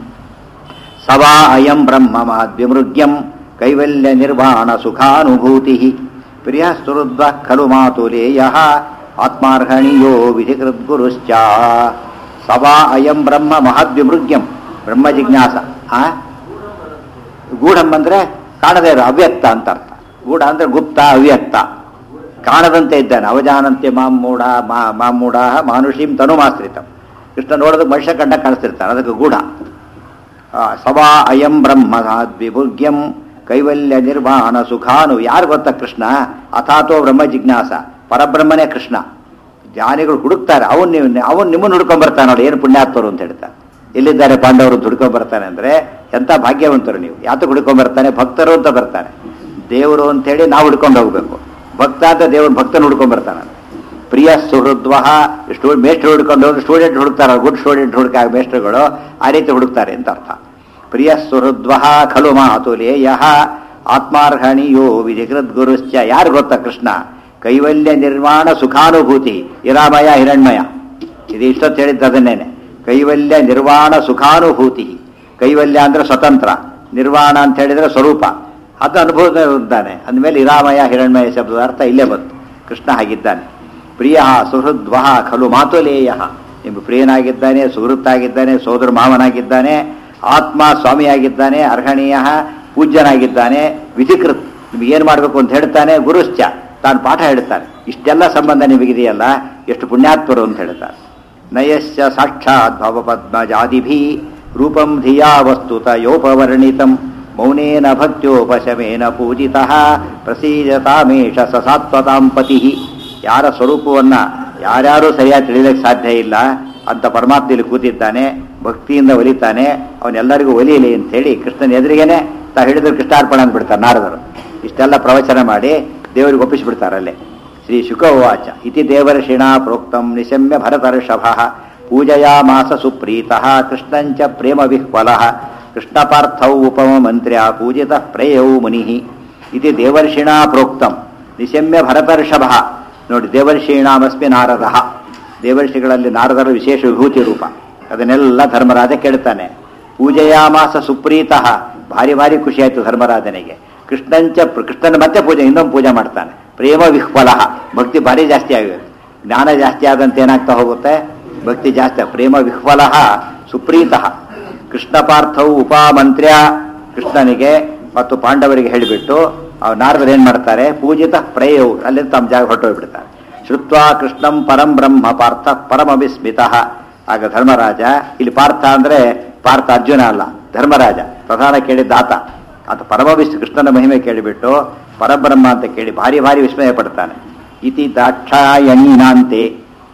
ಸವಾ ಅಯಂ ಬ್ರಹ್ಮ ಮಹದ್ವಿಮೃಗ್ಯಂ ಕೈವಲ್ಯ ನಿರ್ವಾಣ ಸುಖಾನುಭೂತಿ ಪ್ರಿಯ ಸ್ತುರುದ್ವ ಖಲು ಮಾತುಲೇಯ ಆತ್ಮಾರ್ಹಣೀಯೋ ವಿಧಿಕೃದ್ಗುರುಶ್ಚ ಸವಾ ಅಯಂ ಬ್ರಹ್ಮ ಮಹದ್ವಿಮೃಗ್ಯಂ ಬ್ರಹ್ಮ ಜಿಜ್ಞಾಸ ಆ ಗೂಢಂ ಅಂದ್ರೆ ಕಾಣದೇ ಇರೋ ಅವ್ಯಕ್ತ ಅಂತ ಅರ್ಥ ಗೂಢ ಅಂದ್ರೆ ಗುಪ್ತ ಅವ್ಯಕ್ತ ಕಾಣದಂತೆ ಇದ್ದಾನೆ ಅವಜಾನಂತೆ ಮಾಂ ಮೂಢ ಮಾ ಮಾಂ ಮೂಢ ಮಾನುಷೀಂ ತನುಮಾಶ್ರಿತಂ ಕೃಷ್ಣ ನೋಡೋದಕ್ಕೆ ಮನುಷ್ಯ ಕಂಡ ಕಾಣಿಸ್ತಿರ್ತಾನೆ ಅದಕ್ಕೆ ಗೂಢ ಆ, ಸವಾ ಅಯಂ ಬ್ರಹ್ಮ ವಿಭುಗ್ಯಂ ಕೈವಲ್ಯ ನಿರ್ವಾಣ ಸುಖಾನು ಯಾರು ಗೊತ್ತಾ ಕೃಷ್ಣ ಅಥಾತೋ ಬ್ರಹ್ಮ ಜಿಜ್ಞಾಸ ಪರಬ್ರಹ್ಮನೇ ಕೃಷ್ಣ ಜ್ಞಾನಿಗಳು ಹುಡುಕ್ತಾರೆ ಅವನ್ ನೀವು ಅವನ್ ನಿಮ್ಮನ್ನು ಹುಡ್ಕೊಂಡ್ ಬರ್ತಾನೆ ನೋಡಿ ಏನು ಪುಣ್ಯಾತ್ಮರು ಅಂತ ಹೇಳ್ತಾರೆ ಎಲ್ಲಿದ್ದಾರೆ ಪಾಂಡವರು ಹುಡ್ಕೊಂಡ್ ಬರ್ತಾನೆ ಅಂದ್ರೆ ಎಂತ ಭಾಗ್ಯವಂತರು ನೀವು ಯಾತಕ್ಕೆ ಹುಡ್ಕೊಂಡ್ ಬರ್ತಾನೆ ಭಕ್ತರು ಅಂತ ಬರ್ತಾನೆ ದೇವರು ಅಂತ ಹೇಳಿ ನಾವು ಹುಡ್ಕೊಂಡು ಹೋಗ್ಬೇಕು ಭಕ್ತ ಅಂತ ದೇವ್ರ ಭಕ್ತನ ಹುಡ್ಕೊಂಡ್ ಬರ್ತಾನೆ ಪ್ರಿಯ ಸುಹೃದ್ವ ಸ್ಟೂ ಮೇಸ್ಟ್ರು ಹುಡ್ಕೊಂಡು ಹೋದ್ರೆ ಸ್ಟೂಡೆಂಟ್ ಹುಡುಕ್ತಾರೆ ಗುಡ್ ಸ್ಟೂಡೆಂಟ್ ಹುಡುಕ ಮೇಸ್ಟ್ರುಗಳು ಆ ರೀತಿ ಹುಡುಕ್ತಾರೆ ಅಂತ ಅರ್ಥ ಪ್ರಿಯ ಸುಹೃದ್ವ ಖಲು ಮಾತುಲೇಯ ಆತ್ಮಾರ್ಹಣಿಯೋ ವಿಧಿಕೃತ್ ಗುರುಶ್ಚ ಯಾರು ಗೊತ್ತಾ ಕೃಷ್ಣ ಕೈವಲ್ಯ ನಿರ್ಮಾಣ ಸುಖಾನುಭೂತಿ ಇರಾಮಯ ಹಿರಣ್ಮಯ ಇದು ಇಷ್ಟೊತ್ತು ಹೇಳಿದ್ದು ಅದನ್ನೇನೆ ಕೈವಲ್ಯ ನಿರ್ವಾಣ ಸುಖಾನುಭೂತಿ ಕೈವಲ್ಯ ಅಂದ್ರೆ ಸ್ವತಂತ್ರ ನಿರ್ವಾಣ ಅಂತ ಹೇಳಿದ್ರೆ ಸ್ವರೂಪ ಅದು ಅನುಭವ ಇದ್ದಾನೆ ಅಂದಮೇಲೆ ಇರಾಮಯ ಹಿರಣ್ಮಯ ಶಬ್ದದ ಅರ್ಥ ಇಲ್ಲೇ ಬಂತು ಕೃಷ್ಣ ಹಾಗಿದ್ದಾನೆ ಪ್ರಿಯ ಸುಹೃದ್ವ ಖಲು ಮಾತುಲೇಯ ನಿಮ್ಮ ಪ್ರಿಯನಾಗಿದ್ದಾನೆ ಸುಹೃತ್ತಾಗಿದ್ದಾನೆ ಸೋದರ ಮಾವನಾಗಿದ್ದಾನೆ ಆತ್ಮ ಸ್ವಾಮಿಯಾಗಿದ್ದಾನೆ ಅರ್ಹಣೀಯ ಪೂಜ್ಯನಾಗಿದ್ದಾನೆ ವಿಧಿಕೃತ್ ನಿಮಗೇನು ಮಾಡಬೇಕು ಅಂತ ಹೇಳ್ತಾನೆ ಗುರುಶ್ಚ ತಾನು ಪಾಠ ಹೇಳ್ತಾನೆ ಇಷ್ಟೆಲ್ಲ ಸಂಬಂಧ ನಿಮಗಿದೆಯಲ್ಲ ಎಷ್ಟು ಪುಣ್ಯಾತ್ಮರು ಅಂತ ಹೇಳ್ತಾರೆ ನಯಶ್ಚ ಸಾಕ್ಷಾತ್ ಭವಪದ್ಮಜಾದಿಭಿ ರೂಪಂ ಧಿಯಾ ವಸ್ತುತ ಯೋಪವರ್ಣಿತಂ ಮೌನೇನ ಭಕ್ತ್ಯೋಪಶಮೇನ ಪೂಜಿತಃ ಪ್ರಸೀಜತಾಮೇಷ ಸ ಸಾತ್ವತಾಂ ಪತಿ ಯಾರ ಸ್ವರೂಪವನ್ನ ಯಾರ್ಯಾರೂ ಸರಿಯಾಗಿ ತಿಳಿಯಲಿಕ್ಕೆ ಸಾಧ್ಯ ಇಲ್ಲ ಅಂತ ಪರಮಾತ್ಮಲ್ಲಿ ಕೂತಿದ್ದಾನೆ ಭಕ್ತಿಯಿಂದ ಒಲಿತಾನೆ ಅವನೆಲ್ಲರಿಗೂ ಒಲಿಯಲಿ ಅಂತ ಹೇಳಿ ಕೃಷ್ಣನ ಎದುರಿಗೇನೆ ತಾ ಹೇಳಿದ್ರು ಕೃಷ್ಣಾರ್ಪಣ ಅಂದ್ಬಿಡ್ತಾರೆ ನಾರದರು ಇಷ್ಟೆಲ್ಲ ಪ್ರವಚನ ಮಾಡಿ ದೇವರಿಗೆ ಒಪ್ಪಿಸಿಬಿಡ್ತಾರೆ ಅಲ್ಲೇ ಶ್ರೀ ಶುಕವಾಚ ಇತಿ ದೇವರ್ಷಿಣ ಪ್ರೋಕ್ತಂ ನಿಶಮ್ಯ ಭರತರ್ಷಭ ಪೂಜಯಾಮಾಸ ಸುಪ್ರೀತಃ ಕೃಷ್ಣಂಚ ಪ್ರೇಮ ವಿಹ್ವಲಃ ಕೃಷ್ಣಪಾರ್ಥೌ ಉಪಮ ಮಂತ್ರ್ಯ ಪೂಜಿತ ಪ್ರೇಯೌ ಮುನಿ ಇತಿ ದೇವರ್ಷಿಣ ಪ್ರೋಕ್ತಂ ನಿಶಮ್ಯ ಭರತರ್ಷಭ ನೋಡಿ ದೇವರ್ಷೀಣಾಮಸ್ಮಿ ನಾರದ ದೇವರ್ಷಿಗಳಲ್ಲಿ ನಾರದರ ವಿಶೇಷ ವಿಭೂತಿ ರೂಪ ಅದನ್ನೆಲ್ಲ ಧರ್ಮರಾಜ ಕೇಳ್ತಾನೆ ಪೂಜೆಯಾಮಾಸ ಸುಪ್ರೀತಃ ಭಾರಿ ಭಾರಿ ಖುಷಿ ಆಯ್ತು ಧರ್ಮರಾಜನಿಗೆ ಕೃಷ್ಣಂಚ ಕೃಷ್ಣನ ಮತ್ತೆ ಪೂಜೆ ಇನ್ನೊಂದು ಪೂಜೆ ಮಾಡ್ತಾನೆ ಪ್ರೇಮ ವಿಹ್ವಲ ಭಕ್ತಿ ಭಾರಿ ಜಾಸ್ತಿ ಆಗುತ್ತೆ ಜ್ಞಾನ ಜಾಸ್ತಿ ಆದಂತೆ ಏನಾಗ್ತಾ ಹೋಗುತ್ತೆ ಭಕ್ತಿ ಜಾಸ್ತಿ ಪ್ರೇಮ ವಿಹ್ವಲ ಸುಪ್ರೀತಃ ಕೃಷ್ಣ ಪಾರ್ಥವು ಉಪಮಂತ್ರ್ಯ ಕೃಷ್ಣನಿಗೆ ಮತ್ತು ಪಾಂಡವರಿಗೆ ಹೇಳಿಬಿಟ್ಟು ಅವ್ರು ನಾರದರು ಏನ್ ಮಾಡ್ತಾರೆ ಪೂಜಿತ ಪ್ರೇಯವು ಅಲ್ಲಿಂದ ತಮ್ಮ ಜಾಗ ಹೊರಟೋಗ್ಬಿಡ್ತಾರೆ ಶ್ರುತ್ವಾ ಕೃಷ್ಣಂ ಪರಂ ಬ್ರಹ್ಮ ಪಾರ್ಥ ಪರಮ ವಿಸ್ಮಿತ ಆಗ ಧರ್ಮರಾಜ ಇಲ್ಲಿ ಪಾರ್ಥ ಅಂದ್ರೆ ಪಾರ್ಥ ಅರ್ಜುನ ಅಲ್ಲ ಧರ್ಮರಾಜ ಪ್ರಧಾನ ಕೇಳಿದ ಆತ ಆತ ಪರಮ ವಿಸ್ ಕೃಷ್ಣನ ಮಹಿಮೆ ಕೇಳಿಬಿಟ್ಟು ಪರಬ್ರಹ್ಮ ಅಂತ ಕೇಳಿ ಭಾರಿ ಭಾರಿ ವಿಸ್ಮಯ ಪಡ್ತಾನೆ ಇತಿ ದಾಕ್ಷಾಯಣೀನಾಂತೆ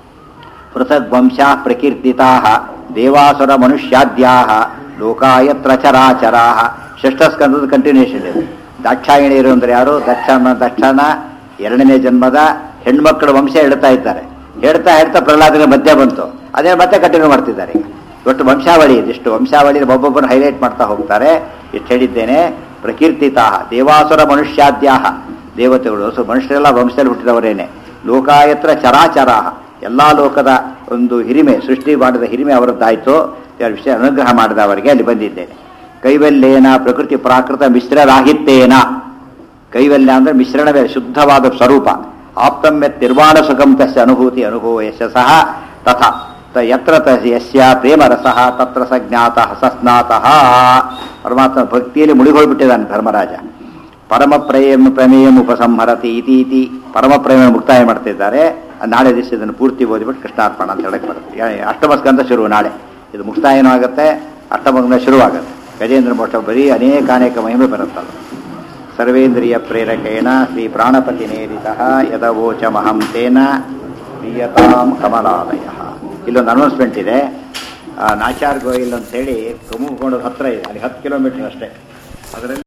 ಪೃಥಗ್ವಂಶಾ ಪ್ರಕೀರ್ತಿತಾ ದೇವಾಸುರ ಮನುಷ್ಯಾದ್ಯಾ ಲೋಕಾಯತ್ರ ಚರಾಚರಾ ಷಷ್ಠ ಸ್ಕಂದದ ಕಂಟಿನ್ಯೂಷನ್ ಇದೆ ದಾಕ್ಷಾಯಣಿಯರು ಅಂದ್ರೆ ಯಾರು ದಕ್ಷನ ದಕ್ಷನ ಎರಡನೇ ಜನ್ಮದ ಹೆಣ್ಮಕ್ಕಳ ವಂಶ ಹೇಳ್ತಾ ಇದ್ದಾರೆ ಹೇಳ್ತಾ ಹೇಳ್ತಾ ಪ್ರಹ್ಲಾದನ ಮಧ್ಯೆ ಬಂತು ಅದೇ ಮತ್ತೆ ಕಂಟಿನ್ಯೂ ಮಾಡ್ತಿದ್ದಾರೆ ಈಗ ಒಟ್ಟು ವಂಶಾವಳಿ ಇದಿಷ್ಟು ವಂಶಾವಳಿ ಒಬ್ಬೊಬ್ಬರು ಹೈಲೈಟ್ ಮಾಡ್ತಾ ಹೋಗ್ತಾರೆ ಇಷ್ಟು ಹೇಳಿದ್ದೇನೆ ಪ್ರಕೀರ್ತಿತಾ ದೇವಾಸುರ ಮನುಷ್ಯಾದ್ಯಾ ದೇವತೆಗಳು ಸೊ ಮನುಷ್ಯರೆಲ್ಲ ವಂಶದಲ್ಲಿ ಹುಟ್ಟಿದವರೇನೆ ಲೋಕಾಯತ್ರ ಚರಾಚರಾಹ ಎಲ್ಲಾ ಲೋಕದ ಒಂದು ಹಿರಿಮೆ ಸೃಷ್ಟಿ ಮಾಡಿದ ಹಿರಿಮೆ ಅವರದ್ದಾಯ್ತು ಯಾರ ವಿಷಯ ಅನುಗ್ರಹ ಮಾಡಿದವರಿಗೆ ಅಲ್ಲಿ ಬಂದಿದ್ದೇನೆ ಕೈವಲ್ಯೇನ ಪ್ರಕೃತಿ ಪ್ರಾಕೃತ ಮಿಶ್ರರಾಹಿತ್ಯೇನ ಕೈವಲ್ಯ ಅಂದ್ರೆ ಮಿಶ್ರಣವೇ ಶುದ್ಧವಾದ ಸ್ವರೂಪ ಆಪ್ತಮ್ಯ ನಿರ್ವಾಣ ಸುಖಂ ತಸ್ಯ ಅನುಭೂತಿ ಅನುಭವ ಯಶಸಃ ತಥಾ ತ ಯತ್ರ ತ ಯಸ್ಯ ಪ್ರೇಮರಸಃ ತತ್ರ ಸ ಜ್ಞಾತಃ ಸ ಸ್ನಾತಃ ಪರಮಾತ್ಮ ಭಕ್ತಿಯಲ್ಲಿ ಮುಳುಗೋಗ್ಬಿಟ್ಟಿದ್ದಾನೆ ಧರ್ಮರಾಜ ಪರಮ ಪ್ರೇಮ ಪ್ರಮೇಯಂ ಉಪಸಂಹರತಿ ಇತಿ ಇತಿ ಪರಮ ಪ್ರೇಮ ಮುಕ್ತಾಯ ಮಾಡ್ತಿದ್ದಾರೆ ನಾಳೆ ದಿವಸ ಇದನ್ನು ಪೂರ್ತಿ ಓದಿಬಿಟ್ಟು ಕೃಷ್ಣಾರ್ಪಣ ಅಂತ ಹೇಳಕ್ ಬರುತ್ತೆ ಯಾ- ಅಷ್ಟಮ ಸ್ಕಂದ ಶುರು ನಾಳೆ ಇದು ಮುಕ್ತಾಯನೂ ಆಗುತ್ತೆ ಅಷ್ಟಮ ಸ್ಕಂದ ಶುರುವಾಗುತ್ತೆ ಗಜೇಂದ್ರ ಮೋಕ್ಷ ಬರೀ ಅನೇಕ ಅನೇಕ ಮಹಿಮೆ ಬರುತ್ತಲ್ಲ ಸರ್ವೇಂದ್ರಿಯ ಪ್ರೇರಕೇಣ ಶ್ರೀ ಪ್ರಾಣಪತಿ ನೇರಿತ ಯದವೋಚ ಮಹಂ ತೇನ ಪ್ರಿಯತಾಂ ಕಮಲಾಲಯ ಇಲ್ಲೊಂದು ಅನೌನ್ಸ್ಮೆಂಟ್ ಇದೆ ಆ, ನಾಚಾರ್ ಗೋಯಿಲ್ ಅಂತ ಹೇಳಿ ತುಮಕೂರು ಹತ್ರ ಇದೆ ಅಲ್ಲಿ ಹತ್ತು ಕಿಲೋಮೀಟರ್ ಅಷ್ಟೇ ಅದರಲ್ಲಿ